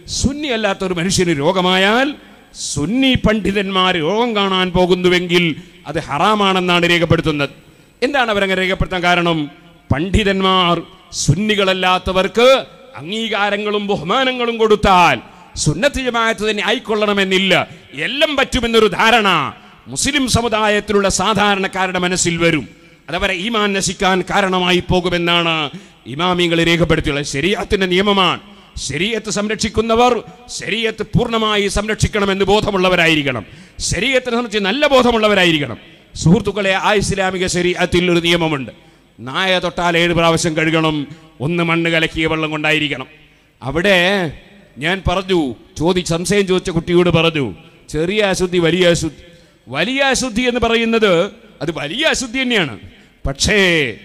സുന്നി അല്ലാത്ത ഒരു മനുഷ്യന് രോഗമായാൽ സുന്നി പണ്ഡിതന്മാർ രോഗം കാണാൻ പോകുന്നുവെങ്കിൽ അത് ഹറാമാണെന്നാണ് രേഖപ്പെടുത്തുന്നത് എന്താണ് അവരങ്ങനെ രേഖപ്പെടുത്താൻ കാരണം പണ്ഡിതന്മാർ സുന്നികളല്ലാത്തവർക്ക് അംഗീകാരങ്ങളും ബഹുമാനങ്ങളും കൊടുത്താൽ സുന്നത്ത് ജമാഅത്ത് തന്നെ ആയിക്കൊള്ളണമെന്നില്ല എല്ലാം പറ്റുമെന്നൊരു ധാരണ മുസ്ലിം സമുദായത്തിലുള്ള സാധാരണക്കാരുടെ മനസ്സിൽ വരും അതവരെ ഈമാൻ നശിക്കാൻ കാരണമായി പോകുമെന്നാണ് ഇമാമിങ്ങൾ രേഖപ്പെടുത്തിയുള്ളത് ശരീരത്തിന്റെ നിയമമാണ് ശരീരത്ത് സംരക്ഷിക്കുന്നവർ ശരീരത്ത് പൂർണ്ണമായി സംരക്ഷിക്കണമെന്ന് ബോധമുള്ളവരായിരിക്കണം ശരീരത്തിനെ സംബന്ധിച്ച് നല്ല ബോധമുള്ളവരായിരിക്കണം സുഹൃത്തുക്കളെ ആ ഇസ്ലാമിക ശരീരത്തിൽ ഒരു നിയമമുണ്ട് നായ തൊട്ടാൽ ഏഴ് പ്രാവശ്യം കഴുകണം ഒന്ന് മണ്ണ് കലക്കിയ വെള്ളം കൊണ്ടായിരിക്കണം അവിടെ ഞാൻ പറഞ്ഞു ചോദി സംശയം ചോദിച്ച കുട്ടിയോട് പറഞ്ഞു ചെറിയ അശുദ്ധി വലിയ അശുദ്ധി വലിയ അശുദ്ധി എന്ന് പറയുന്നത് അത് വലിയ അശുദ്ധി തന്നെയാണ് പക്ഷേ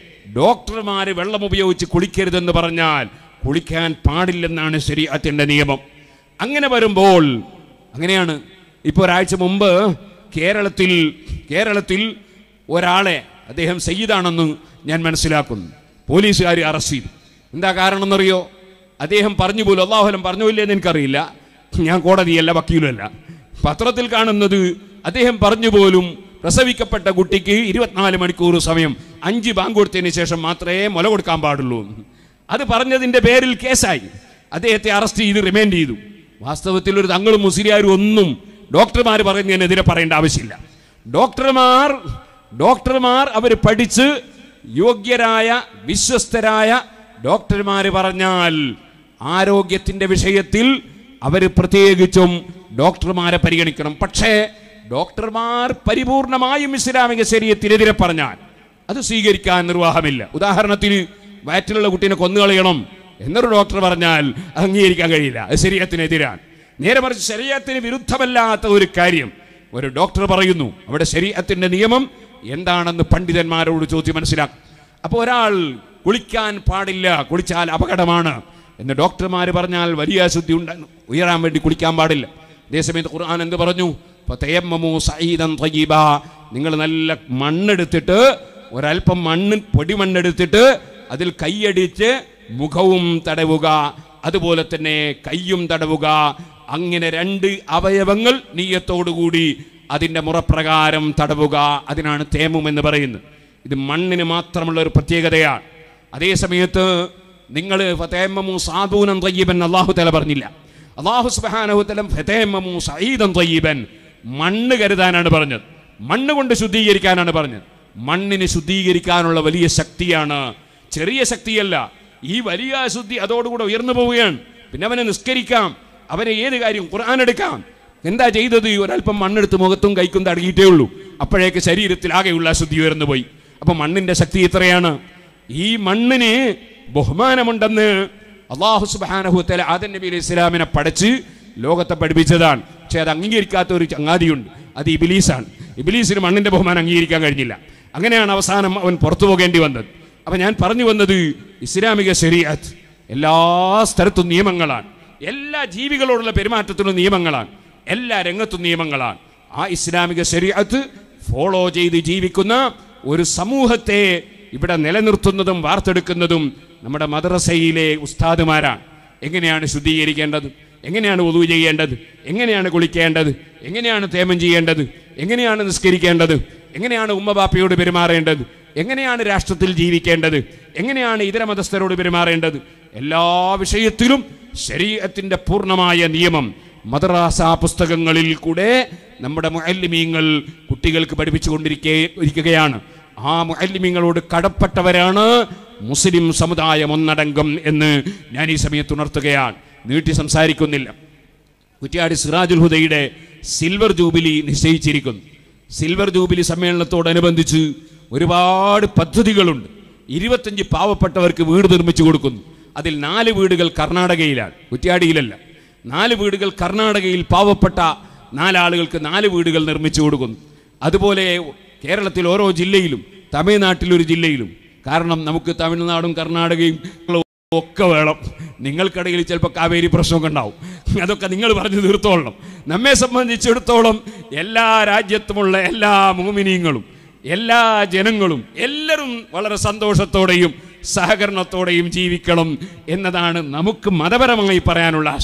ഡോക്ടർമാര് വെള്ളം ഉപയോഗിച്ച് കുളിക്കരുതെന്ന് പറഞ്ഞാൽ കുളിക്കാൻ പാടില്ലെന്നാണ് ശരീരത്തിൻ്റെ നിയമം അങ്ങനെ വരുമ്പോൾ അങ്ങനെയാണ് ഇപ്പോൾ ഒരാഴ്ച മുമ്പ് കേരളത്തിൽ കേരളത്തിൽ ഒരാളെ അദ്ദേഹം സയ്യിദാണെന്ന് ഞാൻ മനസ്സിലാക്കുന്നു പോലീസുകാർ അറസ്റ്റ് ചെയ്തു എന്താ കാരണം എന്നറിയോ അദ്ദേഹം പറഞ്ഞു പോലും അള്ളാഹുലം പറഞ്ഞു ഇല്ലെന്ന് എനിക്കറിയില്ല ഞാൻ കോടതിയല്ല വക്കീലുമല്ല പത്രത്തിൽ കാണുന്നത് അദ്ദേഹം പറഞ്ഞു പോലും പ്രസവിക്കപ്പെട്ട കുട്ടിക്ക് ഇരുപത്തിനാല് മണിക്കൂർ സമയം അഞ്ച് ബാങ്ക് കൊടുത്തതിന് ശേഷം മാത്രമേ മുല കൊടുക്കാൻ പാടുള്ളൂ എന്ന്. അത് പറഞ്ഞതിൻ്റെ പേരിൽ കേസായി അദ്ദേഹത്തെ അറസ്റ്റ് ചെയ്ത് റിമാൻഡ് ചെയ്തു വാസ്തവത്തിൽ ഒരു തങ്ങളും മുസ്ലിയാരും ഒന്നും ഡോക്ടർമാർ പറയുന്നതിനെതിരെ പറയേണ്ട ആവശ്യമില്ല ഡോക്ടർമാർ ഡോക്ടർമാർ അവർ പഠിച്ച് യോഗ്യരായ വിശ്വസ്തരായ ഡോക്ടർമാർ പറഞ്ഞാൽ ആരോഗ്യത്തിന്റെ വിഷയത്തിൽ അവർ പ്രത്യേകിച്ചും ഡോക്ടർമാരെ പരിഗണിക്കണം പക്ഷേ ഡോക്ടർമാർ പരിപൂർണമായും ഇസ്ലാമിക ശരീരത്തിനെതിരെ പറഞ്ഞാൽ അത് സ്വീകരിക്കാൻ നിർവാഹമില്ല ഉദാഹരണത്തിന് വയറ്റിലുള്ള കുട്ടീനെ കൊന്നുകളയണം എന്നൊരു ഡോക്ടർ പറഞ്ഞാൽ അംഗീകരിക്കാൻ കഴിയില്ല അത് ശരീരത്തിനെതിരാണ് നേരെ മറിച്ച് ശരീരത്തിന് വിരുദ്ധമല്ലാത്ത ഒരു കാര്യം ഒരു ഡോക്ടർ പറയുന്നു അവിടെ ശരീരത്തിന്റെ നിയമം എന്താണെന്ന് പണ്ഡിതന്മാരോട് ചോദ്യം മനസ്സിലാക്കും അപ്പോൾ ഒരാൾ കുളിക്കാൻ പാടില്ല കുളിച്ചാൽ അപകടമാണ് എന്ന് ഡോക്ടർമാർ പറഞ്ഞാൽ വലിയ അശുദ്ധി ഉണ്ട് ഉയരാൻ വേണ്ടി കുളിക്കാൻ പാടില്ല അതേസമയത്ത് ഖുർആൻ എന്ത് പറഞ്ഞു ഫതയമ്മമു സഈദൻ ത്വയ്യിബ. നിങ്ങൾ നല്ല മണ്ണെടുത്തിട്ട് ഒരല്പം മണ്ണ് പൊടിമണ്ണെടുത്തിട്ട് അതിൽ കൈയടിച്ച് മുഖവും തടവുക അതുപോലെ തന്നെ കയ്യും തടവുക അങ്ങനെ രണ്ട് അവയവങ്ങൾ നീയത്തോടുകൂടി അതിൻ്റെ മുറപ്രകാരം തടവുക അതിനാണ് തേമും എന്ന് പറയുന്നത് ഇത് മണ്ണിന് മാത്രമുള്ള ഒരു പ്രത്യേകതയാണ് അതേ സമയത്ത് നിങ്ങൾ ഫതേമമു സാധൂനം തയ്യബൻ അള്ളാഹു തല പറഞ്ഞില്ല അള്ളാഹു സുബാനഹുത്തലം ഫതേമമു സഈദൻ തയ്യബൻ മണ്ണ് കരുതാനാണ് പറഞ്ഞത് മണ്ണ് കൊണ്ട് ശുദ്ധീകരിക്കാനാണ് പറഞ്ഞത് മണ്ണിന് ശുദ്ധീകരിക്കാനുള്ള വലിയ ശക്തിയാണ് ചെറിയ ശക്തിയല്ല ഈ വലിയ അശുദ്ധി അതോടുകൂടെ ഉയർന്നു പോവുകയാണ് പിന്നെ അവനെ നിസ്കരിക്കാം അവനെ ഏത് കാര്യം ഖുർആൻ എടുക്കാം എന്താ ചെയ്തത് ഒരല്പം മണ്ണെടുത്ത് മുഖത്തും കൈക്കും തടകിയിട്ടേ ഉള്ളൂ അപ്പോഴേക്ക് ശരീരത്തിൽ ആകെയുള്ള അശുദ്ധി ഉയർന്നു പോയി അപ്പൊ മണ്ണിന്റെ ശക്തി എത്രയാണ് ഈ മണ്ണിന് ബഹുമാനമുണ്ടെന്ന് അള്ളാഹു സുബാനഹുത്തല ആദൻ നബി അലൈഹി ഇസ്ലാമിനെ പഠിച്ച് ലോകത്തെ പഠിപ്പിച്ചതാണ് പക്ഷെ അത് അംഗീകരിക്കാത്ത ഒരു ചങ്ങാതിയുണ്ട് അത് ഇബിലീസാണ് ഇബിലീസിന് മണ്ണിന്റെ ബഹുമാനം അംഗീകരിക്കാൻ കഴിഞ്ഞില്ല അങ്ങനെയാണ് അവസാനം അവൻ പുറത്തു പോകേണ്ടി വന്നത് അപ്പൊ ഞാൻ പറഞ്ഞു വന്നത് ഇസ്ലാമിക ശരീഅത്ത് എല്ലാ സ്ഥലത്തും നിയമങ്ങളാണ് എല്ലാ ജീവികളോടുള്ള പെരുമാറ്റത്തിലും നിയമങ്ങളാണ് എല്ലാ രംഗത്തും നിയമങ്ങളാണ് ആ ഇസ്ലാമിക ശരീഅത്ത് ഫോളോ ചെയ്ത് ജീവിക്കുന്ന ഒരു സമൂഹത്തെ ഇവിടെ നിലനിർത്തുന്നതും വാർത്തെടുക്കുന്നതും നമ്മുടെ മദ്രസയിലെ ഉസ്താദുമാരാണ് എങ്ങനെയാണ് ശുദ്ധീകരിക്കേണ്ടത് എങ്ങനെയാണ് ഒതു ചെയ്യേണ്ടത് എങ്ങനെയാണ് കുളിക്കേണ്ടത് എങ്ങനെയാണ് തേമം ചെയ്യേണ്ടത് എങ്ങനെയാണ് നിസ്കരിക്കേണ്ടത് എങ്ങനെയാണ് ഉമ്മബാപ്പയോട് പെരുമാറേണ്ടത് എങ്ങനെയാണ് രാഷ്ട്രത്തിൽ ജീവിക്കേണ്ടത് എങ്ങനെയാണ് ഇതര മതസ്ഥരോട് പെരുമാറേണ്ടത് എല്ലാ വിഷയത്തിലും ശരീരത്തിന്റെ പൂർണ്ണമായ നിയമം മദ്രാസ പുസ്തകങ്ങളിൽ കൂടെ നമ്മുടെ മുഅല്ലിമീങ്ങൾ കുട്ടികൾക്ക് പഠിപ്പിച്ചുകൊണ്ടിരിക്കേ ഇരിക്കുകയാണ് ആ മുഅല്ലിമീങ്ങളോട് കടപ്പെട്ടവരാണ് മുസ്ലിം സമുദായം ഒന്നടങ്കം എന്ന് ഞാൻ ഈ സമയത്ത് ഉണർത്തുകയാണ് നീട്ടി സംസാരിക്കുന്നില്ല കുറ്റ്യാടി സിറാജുൽ ഹുദയുടെ സിൽവർ ജൂബിലി നിശ്ചയിച്ചിരിക്കുന്നു സിൽവർ ജൂബിലി സമ്മേളനത്തോടനുബന്ധിച്ച് ഒരുപാട് പദ്ധതികളുണ്ട് ഇരുപത്തഞ്ച് പാവപ്പെട്ടവർക്ക് വീട് നിർമ്മിച്ചു കൊടുക്കുന്നു അതിൽ നാല് വീടുകൾ കർണാടകയിലാണ് കുറ്റ്യാടിയിലല്ല നാല് വീടുകൾ കർണാടകയിൽ പാവപ്പെട്ട നാലാളുകൾക്ക് നാല് വീടുകൾ നിർമ്മിച്ചു കൊടുക്കുന്നു അതുപോലെ കേരളത്തിൽ ഓരോ ജില്ലയിലും തമിഴ്നാട്ടിലൊരു ജില്ലയിലും കാരണം നമുക്ക് തമിഴ്നാടും കർണാടകയും ഒക്കെ വേണം നിങ്ങൾക്കിടയിൽ ചിലപ്പോൾ കാവേരി പ്രശ്നമൊക്കെ ഉണ്ടാവും അതൊക്കെ നിങ്ങൾ പറഞ്ഞു തീർത്തോളണം നമ്മെ സംബന്ധിച്ചിടത്തോളം എല്ലാ രാജ്യത്തുമുള്ള എല്ലാ മോമിനിയങ്ങളും എല്ലാ ജനങ്ങളും എല്ലാവരും വളരെ സന്തോഷത്തോടെയും സഹകരണത്തോടെയും ജീവിക്കണം എന്നതാണ് നമുക്ക് മതപരമായി പറയാനുള്ള ആശയം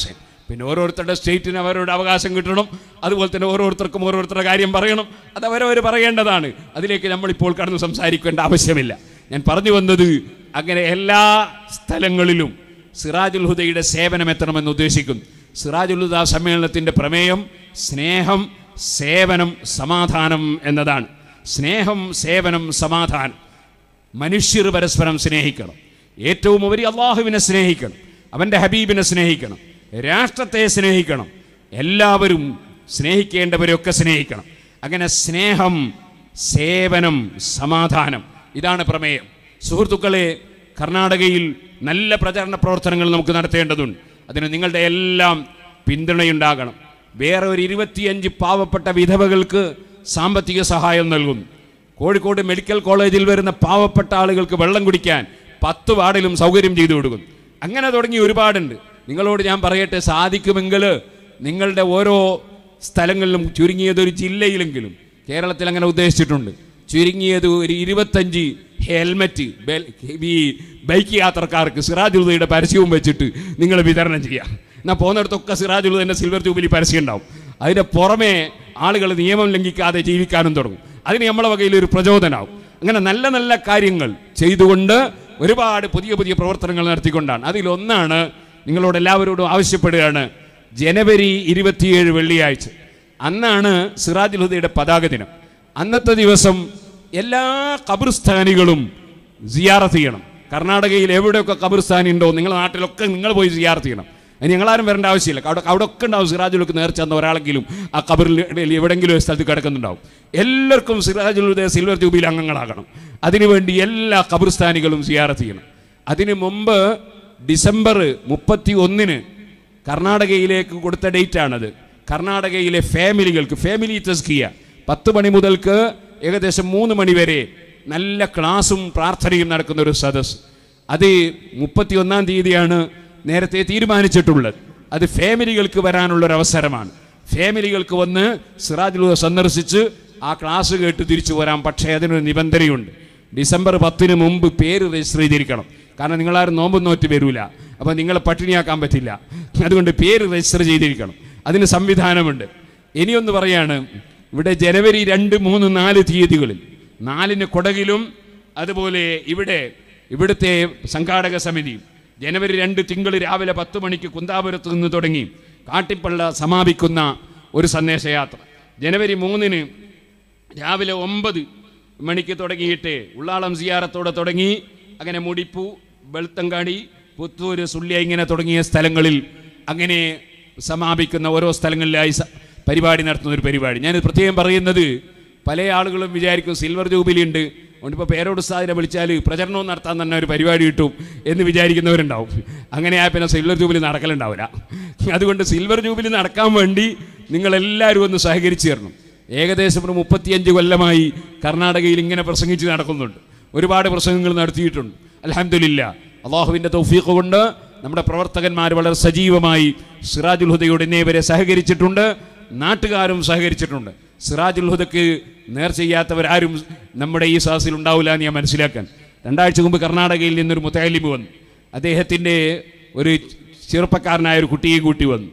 പിന്നെ ഓരോരുത്തരുടെ സ്റ്റേറ്റിന് അവരുടെ അവകാശം കിട്ടണം അതുപോലെ തന്നെ ഓരോരുത്തർക്കും ഓരോരുത്തരുടെ കാര്യം പറയണം അത് അവരവർ പറയേണ്ടതാണ് അതിലേക്ക് നമ്മളിപ്പോൾ കടന്ന് സംസാരിക്കേണ്ട ആവശ്യമില്ല ഞാൻ പറഞ്ഞു വന്നത് അങ്ങനെ എല്ലാ സ്ഥലങ്ങളിലും സിറാജുൽ ഹുദയുടെ സേവനം എത്തണമെന്ന് ഉദ്ദേശിക്കുന്നു സിറാജുൽ ഹുദ സമ്മേളനത്തിൻ്റെ പ്രമേയം സ്നേഹം സേവനം സമാധാനം എന്നതാണ് സ്നേഹം സേവനം സമാധാനം മനുഷ്യർ പരസ്പരം സ്നേഹിക്കണം ഏറ്റവും ഉപരി അള്ളാഹുവിനെ സ്നേഹിക്കണം അവൻ്റെ ഹബീബിനെ സ്നേഹിക്കണം രാഷ്ട്രത്തെ സ്നേഹിക്കണം എല്ലാവരും സ്നേഹിക്കേണ്ടവരെയൊക്കെ സ്നേഹിക്കണം അങ്ങനെ സ്നേഹം സേവനം സമാധാനം ഇതാണ് പ്രമേയം സുഹൃത്തുക്കളെ കർണാടകയിൽ നല്ല പ്രചാരണ പ്രവർത്തനങ്ങൾ നമുക്ക് നടത്തേണ്ടതുണ്ട് അതിന് നിങ്ങളുടെ എല്ലാം പിന്തുണയുണ്ടാകണം വേറെ ഒരു ഇരുപത്തിയഞ്ച് പാവപ്പെട്ട വിധവകൾക്ക് സാമ്പത്തിക സഹായം നൽകുന്നു കോഴിക്കോട് മെഡിക്കൽ കോളേജിൽ വരുന്ന പാവപ്പെട്ട ആളുകൾക്ക് വെള്ളം കുടിക്കാൻ പത്ത് വാർഡിലും സൗകര്യം ചെയ്തു കൊടുക്കും അങ്ങനെ തുടങ്ങി ഒരുപാടുണ്ട് നിങ്ങളോട് ഞാൻ പറയട്ടെ സാധിക്കുമെങ്കിൽ നിങ്ങളുടെ ഓരോ സ്ഥലങ്ങളിലും ചുരുങ്ങിയത് ഒരു ജില്ലയിലെങ്കിലും കേരളത്തിൽ അങ്ങനെ ഉദ്ദേശിച്ചിട്ടുണ്ട് ചുരുങ്ങിയത് ഒരു ഇരുപത്തഞ്ച് ഹെൽമറ്റ് ബെൽ- ഈ ബൈക്ക് യാത്രക്കാർക്ക് സിറാജുലുദയുടെ പരസ്യവും വെച്ചിട്ട് നിങ്ങൾ വിതരണം ചെയ്യാം എന്നാൽ പോകുന്നിടത്തൊക്കെ സിറാജുലുദൻ്റെ സിൽവർ ജൂബിലി പരസ്യം ഉണ്ടാവും അതിൻ്റെ പുറമെ ആളുകൾ നിയമം ലംഘിക്കാതെ ജീവിക്കാനും തുടങ്ങും അതിന് നമ്മളെ വകയിൽ ഒരു പ്രചോദനമാവും അങ്ങനെ നല്ല നല്ല കാര്യങ്ങൾ ചെയ്തുകൊണ്ട് ഒരുപാട് പുതിയ പുതിയ പ്രവർത്തനങ്ങൾ നടത്തിക്കൊണ്ടാണ് അതിലൊന്നാണ് നിങ്ങളോട് എല്ലാവരോടും ആവശ്യപ്പെടുകയാണ് ജനുവരി ഇരുപത്തിയേഴ് വെള്ളിയാഴ്ച അന്നാണ് സിറാജുൽ ഹുദയുടെ പതാക ദിനം അന്നത്തെ ദിവസം എല്ലാ ഖബർസ്ഥാനികളും സിയാറത്ത് ചെയ്യണം കർണാടകയിൽ എവിടെയൊക്കെ ഖബർസ്ഥാനി ഉണ്ടോ നിങ്ങളുടെ നാട്ടിലൊക്കെ നിങ്ങൾ പോയി സിയാറത്ത് ചെയ്യണം അതിന് ഞങ്ങളാരും വരേണ്ട ആവശ്യമില്ല അവിടെ അവിടെ ഒക്കെ ഉണ്ടാവും സിറാജുലക്ക് നേർച്ച എന്ന ഒരാളെങ്കിലും ആ ഖബറിൽ എവിടെയെങ്കിലും ഒരു സ്ഥലത്ത് കിടക്കുന്നുണ്ടാവും എല്ലാവർക്കും സിറാജുലുദയ സിൽവർ ജൂബിയിൽ അംഗങ്ങളാകണം അതിനുവേണ്ടി എല്ലാ ഖബർസ്ഥാനികളും സിയാറത്ത് ചെയ്യണം അതിനു മുമ്പ് ഡിസംബർ മുപ്പത്തി ഒന്നിന് കർണാടകയിലേക്ക് കൊടുത്ത ഡേറ്റ് ആണത് കർണാടകയിലെ ഫാമിലികൾക്ക് ഫാമിലി തസ്കിയ പത്ത് മണി മുതൽക്ക് ഏകദേശം മൂന്ന് മണി വരെ നല്ല ക്ലാസും പ്രാർത്ഥനയും നടക്കുന്ന ഒരു സദസ്സ് അത് മുപ്പത്തി ഒന്നാം തീയതിയാണ് നേരത്തെ തീരുമാനിച്ചിട്ടുള്ളത് അത് ഫാമിലികൾക്ക് വരാനുള്ള ഒരു അവസരമാണ് ഫാമിലികൾക്ക് വന്ന് സിറാജുൽ സന്ദർശിച്ച് ആ ക്ലാസ് കേട്ട് തിരിച്ചു വരാം പക്ഷേ അതിനൊരു നിബന്ധനയുണ്ട് ഡിസംബർ പത്തിന് മുമ്പ് പേര് രജിസ്റ്റർ ചെയ്തിരിക്കണം കാരണം നിങ്ങളാരും നോമ്പ് നോറ്റ് വരൂല അപ്പോൾ നിങ്ങളെ പട്ടിണിയാക്കാൻ പറ്റില്ല അതുകൊണ്ട് പേര് രജിസ്റ്റർ ചെയ്തിരിക്കണം അതിന് സംവിധാനമുണ്ട് ഇനിയൊന്ന് പറയാണ് ഇവിടെ ജനുവരി രണ്ട് മൂന്ന് നാല് തീയതികളിൽ നാലിന് കൊടകിലും അതുപോലെ ഇവിടെ ഇവിടുത്തെ സംഘാടക സമിതി ജനുവരി രണ്ട് തിങ്കൾ രാവിലെ പത്ത് മണിക്ക് കുന്താപുരത്ത് നിന്ന് തുടങ്ങി കാട്ടിപ്പള്ള സമാപിക്കുന്ന ഒരു സന്ദേശയാത്ര ജനുവരി മൂന്നിന് രാവിലെ ഒമ്പത് മണിക്ക് തുടങ്ങിയിട്ട് ഉള്ളാളം സിയാറത്തോടെ തുടങ്ങി അങ്ങനെ മുടിപ്പു വെളുത്തങ്കാടി പുത്തൂര് സുള്ളിയ ഇങ്ങനെ തുടങ്ങിയ സ്ഥലങ്ങളിൽ അങ്ങനെ സമാപിക്കുന്ന ഓരോ സ്ഥലങ്ങളിലായി സ- പരിപാടി നടത്തുന്ന ഒരു പരിപാടി ഞാൻ പ്രത്യേകം പറയുന്നത് പല ആളുകളും വിചാരിക്കും സിൽവർ ജൂബിലി ഉണ്ട് അതുകൊണ്ടിപ്പോൾ പേരോട് സാധ്യത വിളിച്ചാൽ പ്രചരണവും നടത്താൻ തന്നെ ഒരു പരിപാടി കിട്ടും എന്ന് വിചാരിക്കുന്നവരുണ്ടാവും അങ്ങനെ ആ പിന്നെ സിൽവർ ജൂബിലി നടക്കലുണ്ടാവില്ല അതുകൊണ്ട് സിൽവർ ജൂബിലി നടക്കാൻ വേണ്ടി നിങ്ങളെല്ലാവരും ഒന്ന് സഹകരിച്ചു തരണം ഏകദേശം ഒരു മുപ്പത്തിയഞ്ച് കൊല്ലമായി കർണാടകയിൽ ഇങ്ങനെ പ്രസംഗിച്ച് നടക്കുന്നുണ്ട് ഒരുപാട് പ്രസംഗങ്ങൾ നടത്തിയിട്ടുണ്ട് അലഹമില്ല അള്ളാഹുവിൻ്റെ തൗഫീഖ് കൊണ്ട് നമ്മുടെ പ്രവർത്തകന്മാർ വളരെ സജീവമായി സിറാജുൽ ഹുദയോട് ഇന്നേവരെ സഹകരിച്ചിട്ടുണ്ട് നാട്ടുകാരും സഹകരിച്ചിട്ടുണ്ട് സിറാജുൽ ഹുദക്ക് നേർ ചെയ്യാത്തവരാരും നമ്മുടെ ഈ സാഹസിൽ ഉണ്ടാവില്ല എന്ന് ഞാൻ മനസ്സിലാക്കാൻ രണ്ടാഴ്ച മുമ്പ് കർണാടകയിൽ നിന്നൊരു മുത്തലിബ് വന്നു അദ്ദേഹത്തിൻ്റെ ഒരു ചെറുപ്പക്കാരനായ ഒരു കുട്ടിയെ കൂട്ടി വന്നു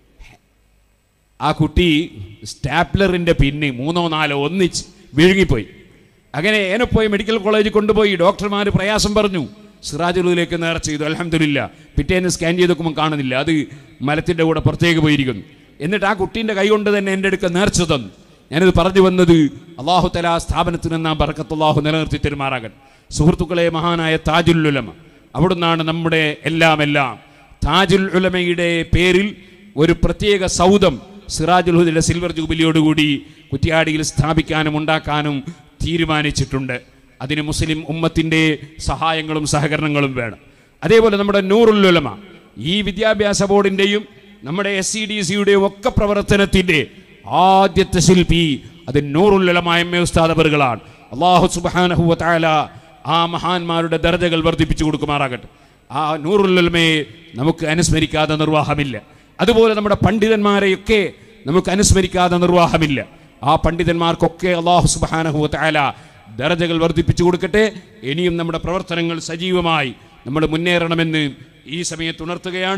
ആ കുട്ടി സ്റ്റാപ്ലറിൻ്റെ പിന്ന് മൂന്നോ നാലോ ഒന്നിച്ച് വിഴുങ്ങിപ്പോയി അങ്ങനെ ഏനെ പോയി മെഡിക്കൽ കോളേജിൽ കൊണ്ടുപോയി ഡോക്ടർമാർ പ്രയാസം പറഞ്ഞു സിറാജുലിലേക്ക് നേർച്ച ചെയ്തു അലഹമില്ല പിറ്റേന്ന് സ്കാൻ ചെയ്ത് നോക്കുമ്പോൾ കാണുന്നില്ല അത് മരത്തിൻ്റെ കൂടെ പുറത്തേക്ക് പോയിരിക്കുന്നു എന്നിട്ട് ആ കുട്ടീൻ്റെ കൈ കൊണ്ട് തന്നെ എൻ്റെ അടുക്ക നേർച്ച തന്നു ഞാനിത് പറഞ്ഞു വന്നത് അള്ളാഹു തല സ്ഥാപനത്തിൽ നിന്ന് ആ ബർക്കത്ത് അള്ളാഹു നിലനിർത്തി തെരുമാറാകട്ടെ സുഹൃത്തുക്കളെ മഹാനായ താജുൽ ഉലമ അവിടുന്നാണ് നമ്മുടെ എല്ലാം എല്ലാം താജുൽ ഉലമയുടെ പേരിൽ ഒരു പ്രത്യേക സൗദം സിറാജുൽ ഹുദയുടെ സിൽവർ ജൂബിലിയോടുകൂടി കുറ്റിയാടിയിൽ സ്ഥാപിക്കാനും ഉണ്ടാക്കാനും തീരുമാനിച്ചിട്ടുണ്ട് അതിന് മുസ്ലിം ഉമ്മത്തിൻ്റെ സഹായങ്ങളും സഹകരണങ്ങളും വേണം അതേപോലെ നമ്മുടെ നൂറുൽ ഉലമ ഈ വിദ്യാഭ്യാസ ബോർഡിൻ്റെയും നമ്മുടെ എസ് സി ഡി സിയുടെയും ഒക്കെ പ്രവർത്തനത്തിൻ്റെ ആദ്യത്തെ ശില്പി അത് നൂറുൽ ഉലമ എം എ ഉസ്താദവറുകളാണ് അള്ളാഹു സുബാനഹുവ താല ആ മഹാന്മാരുടെ ദർജകൾ വർദ്ധിപ്പിച്ചു കൊടുക്കുമാറാകട്ടെ ആ നൂറുല്ലമയെ നമുക്ക് അനുസ്മരിക്കാതെ നിർവാഹമില്ല അതുപോലെ നമ്മുടെ പണ്ഡിതന്മാരെയൊക്കെ നമുക്ക് അനുസ്മരിക്കാതെ നിർവാഹമില്ല ആ പണ്ഡിതന്മാർക്കൊക്കെ അള്ളാഹു സുബാനഹു താല ദർജകൾ വർദ്ധിപ്പിച്ചു കൊടുക്കട്ടെ ഇനിയും നമ്മുടെ പ്രവർത്തനങ്ങൾ സജീവമായി നമ്മൾ മുന്നേറണമെന്ന് ഈ സമയത്ത് ഉണർത്തുകയാണ്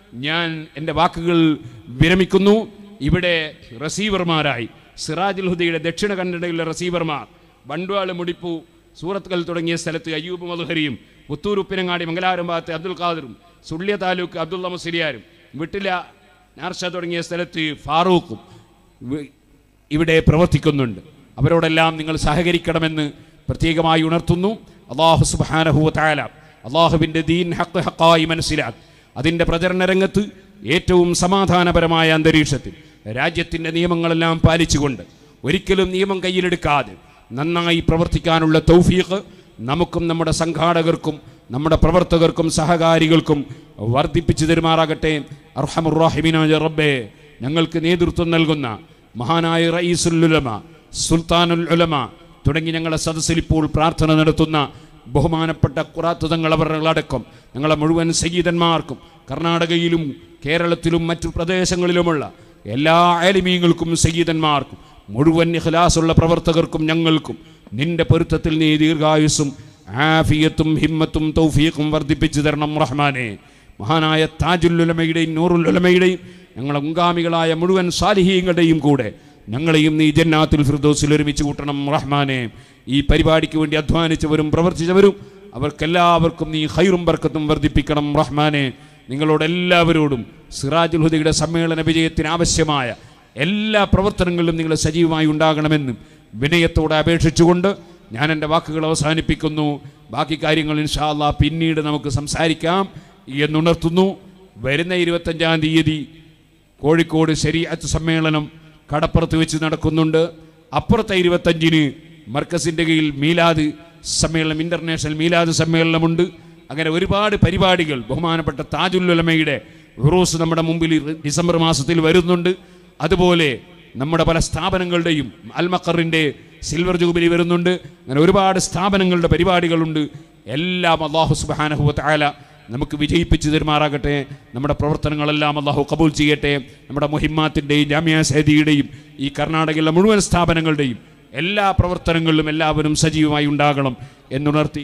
ഞാൻ എൻ്റെ വാക്കുകൾ വിരമിക്കുന്നു ഇവിടെ റസീവർമാരായി സിറാജുൽ ഹുദയുടെ ദക്ഷിണ കന്നഡയിലെ റസീവർമാർ ബണ്ട്വാള് മുടിപ്പു സൂറത്തുകൾ തുടങ്ങിയ സ്ഥലത്ത് അയ്യൂബ് മധുഹരിയും പുത്തൂർ ഉപ്പിനങ്ങാടി മംഗലാരം ഭാഗത്ത് അബ്ദുൽ ഖാദറും സുള്ളിയ താലൂക്ക് അബ്ദുള്ള മുസ്ലിയാരും വിട്ടില നാർഷ തുടങ്ങിയ സ്ഥലത്ത് ഫാറൂഖും വി- ഇവിടെ പ്രവർത്തിക്കുന്നുണ്ട് അവരോടെല്ലാം നിങ്ങൾ സഹകരിക്കണമെന്ന് പ്രത്യേകമായി ഉണർത്തുന്നു അള്ളാഹു സുബാനഹു താല അള്ളാഹുവിൻ്റെ ദീൻ ഹക്ക് ഹക്കായി മനസ്സിലാക്കി അതിൻ്റെ പ്രചരണ രംഗത്ത് ഏറ്റവും സമാധാനപരമായ അന്തരീക്ഷത്തിൽ രാജ്യത്തിൻ്റെ നിയമങ്ങളെല്ലാം പാലിച്ചുകൊണ്ട് ഒരിക്കലും നിയമം കയ്യിലെടുക്കാതെ നന്നായി പ്രവർത്തിക്കാനുള്ള തൗഫീഖ് നമുക്കും നമ്മുടെ സംഘാടകർക്കും നമ്മുടെ പ്രവർത്തകർക്കും സഹകാരികൾക്കും വർദ്ധിപ്പിച്ചു തരുമാറാകട്ടെ അർഹമുറാഹിമിനായ റബ്ബേ ഞങ്ങൾക്ക് നേതൃത്വം നൽകുന്ന മഹാനായ റയീസുൽ ഉലമ സുൽത്താനുൽ ഉലമ തുടങ്ങി ഞങ്ങളുടെ സദസ്സിൽ ഇപ്പോൾ പ്രാർത്ഥന നടത്തുന്ന ബഹുമാനപ്പെട്ട ഖുറാത്തുതങ്ങൾ അവരടക്കം ഞങ്ങളെ മുഴുവൻ സയ്യിദന്മാർക്കും കർണാടകയിലും കേരളത്തിലും മറ്റു പ്രദേശങ്ങളിലുമുള്ള എല്ലാ ആലിമീങ്ങൾക്കും സയ്യിദന്മാർക്കും മുഴുവൻ ഇഖ്ലാസുള്ള പ്രവർത്തകർക്കും ഞങ്ങൾക്കും നിന്റെ പൊരുത്തത്തിൽ നീ ദീർഘായുസ്സും ആഫിയത്തും ഹിമ്മത്തും തൗഫീഖും വർദ്ധിപ്പിച്ചു തരണം റഹ്മാനെ മഹാനായ താജുല്ലുലമയുടെയും നൂറുല്ലുലമയുടെയും ഞങ്ങളെ മുൻഗാമികളായ മുഴുവൻ സാലിഹീങ്ങളുടെയും കൂടെ ഞങ്ങളെയും നീ ജന്നാത്തുൽ ഫിർദോസിൽ ഒരുമിച്ച് കൂട്ടണം റഹ്മാനെ ഈ പരിപാടിക്ക് വേണ്ടി അധ്വാനിച്ചവരും പ്രവർത്തിച്ചവരും അവർക്കെല്ലാവർക്കും നീ ഹൈറും ബർക്കത്തും വർദ്ധിപ്പിക്കണം റഹ്മാനെ നിങ്ങളോട് എല്ലാവരോടും സിറാജുൽ ഹുദയുടെ സമ്മേളന വിജയത്തിന് ആവശ്യമായ എല്ലാ പ്രവർത്തനങ്ങളിലും നിങ്ങൾ സജീവമായി ഉണ്ടാകണമെന്നും വിനയത്തോടെ അപേക്ഷിച്ചുകൊണ്ട് ഞാൻ എൻ്റെ വാക്കുകൾ അവസാനിപ്പിക്കുന്നു ബാക്കി കാര്യങ്ങൾ ഇൻഷാല്ല പിന്നീട് നമുക്ക് സംസാരിക്കാം എന്നുണർത്തുന്നു വരുന്ന ഇരുപത്തഞ്ചാം തീയതി കോഴിക്കോട് ശരീഅത്ത് സമ്മേളനം കടപ്പുറത്ത് വെച്ച് നടക്കുന്നുണ്ട് അപ്പുറത്തെ ഇരുപത്തഞ്ചിന് മർക്കസിൻ്റെ കീഴിൽ മീലാദ് സമ്മേളനം ഇൻ്റർനാഷണൽ മീലാദ് സമ്മേളനമുണ്ട് അങ്ങനെ ഒരുപാട് പരിപാടികൾ ബഹുമാനപ്പെട്ട താജുല്ലുലമയുടെ ഉറൂസ് നമ്മുടെ മുമ്പിൽ ഡിസംബർ മാസത്തിൽ വരുന്നുണ്ട് അതുപോലെ നമ്മുടെ പല സ്ഥാപനങ്ങളുടെയും അൽമക്കറിൻ്റെ സിൽവർ ജൂബിലി വരുന്നുണ്ട് അങ്ങനെ ഒരുപാട് സ്ഥാപനങ്ങളുടെ പരിപാടികളുണ്ട് എല്ലാം അള്ളാഹു സുബാനഹുവ താല നമുക്ക് വിജയിപ്പിച്ചു തരുമാറാകട്ടെ നമ്മുടെ പ്രവർത്തനങ്ങളെല്ലാം അള്ളാഹു കബൂൽ ചെയ്യട്ടെ നമ്മുടെ മുഹിമാത്തിൻ്റെയും ജാമ്യ സേദിയുടെയും ഈ കർണാടകയിലെ മുഴുവൻ സ്ഥാപനങ്ങളുടെയും എല്ലാ പ്രവർത്തനങ്ങളിലും എല്ലാവരും സജീവമായി ഉണ്ടാകണം എന്നുണർത്തി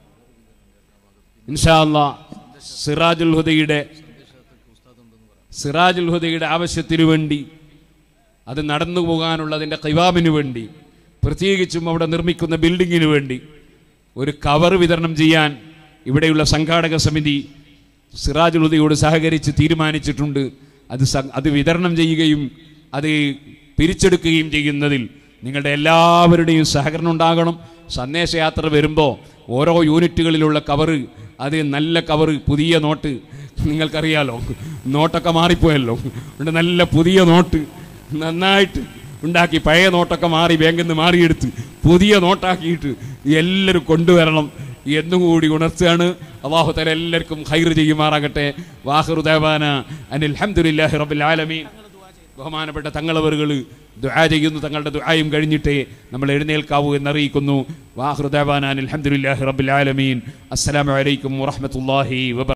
ഇൻഷാ അല്ലാ സിറാജുൽ ഹുദയുടെ സിറാജുൽ ഹുദയുടെ ആവശ്യത്തിനു വേണ്ടി അത് നടന്നു പോകാനുള്ളതിൻ്റെ കൈവാമിന് വേണ്ടി പ്രത്യേകിച്ചും അവിടെ നിർമ്മിക്കുന്ന ബിൽഡിങ്ങിന് വേണ്ടി ഒരു കവർ വിതരണം ചെയ്യാൻ ഇവിടെയുള്ള സംഘാടക സമിതി സിറാജുൽ ഹുദയോട് സഹകരിച്ച് തീരുമാനിച്ചിട്ടുണ്ട് അത് സ- അത് വിതരണം ചെയ്യുകയും അത് പിരിച്ചെടുക്കുകയും ചെയ്യുന്നതിൽ നിങ്ങളുടെ എല്ലാവരുടെയും സഹകരണം ഉണ്ടാകണം സന്ദേശയാത്ര വരുമ്പോൾ ഓരോ യൂണിറ്റുകളിലുള്ള കവറ് അത് നല്ല കവറ് പുതിയ നോട്ട് നിങ്ങൾക്കറിയാലോ നോട്ടൊക്കെ മാറിപ്പോയല്ലോ അതുകൊണ്ട് നല്ല പുതിയ നോട്ട് നന്നായിട്ട് ഉണ്ടാക്കി പഴയ നോട്ടൊക്കെ മാറി ബാങ്കിൽ നിന്ന് മാറിയെടുത്ത് പുതിയ നോട്ടാക്കിയിട്ട് എല്ലാവരും കൊണ്ടുവരണം എന്നും കൂടി ഉണർത്തുകയാണ് അള്ളാഹു തല എല്ലാവർക്കും ഹൈർ ചെയ്യുമാറാകട്ടെ വാഹൃദേവാന അനിൽ അൽഹംദുലില്ലാഹി റബ്ബിൽ ആലമീൻ ബഹുമാനപ്പെട്ട തങ്ങളവറുകൾ ദുആ ചെയ്യുന്നു തങ്ങളുടെ ദുആയും കഴിഞ്ഞിട്ടേ നമ്മൾ എഴുന്നേൽക്കാവൂ എന്നറിയിക്കുന്നു വാഹൃദേവാന അനിൽ അൽഹംദുലില്ലാഹി റബ്ബിൽ ആലമീൻ അസ്സലാമു അലൈക്കും വറഹ്മത്തുള്ളാഹി വബ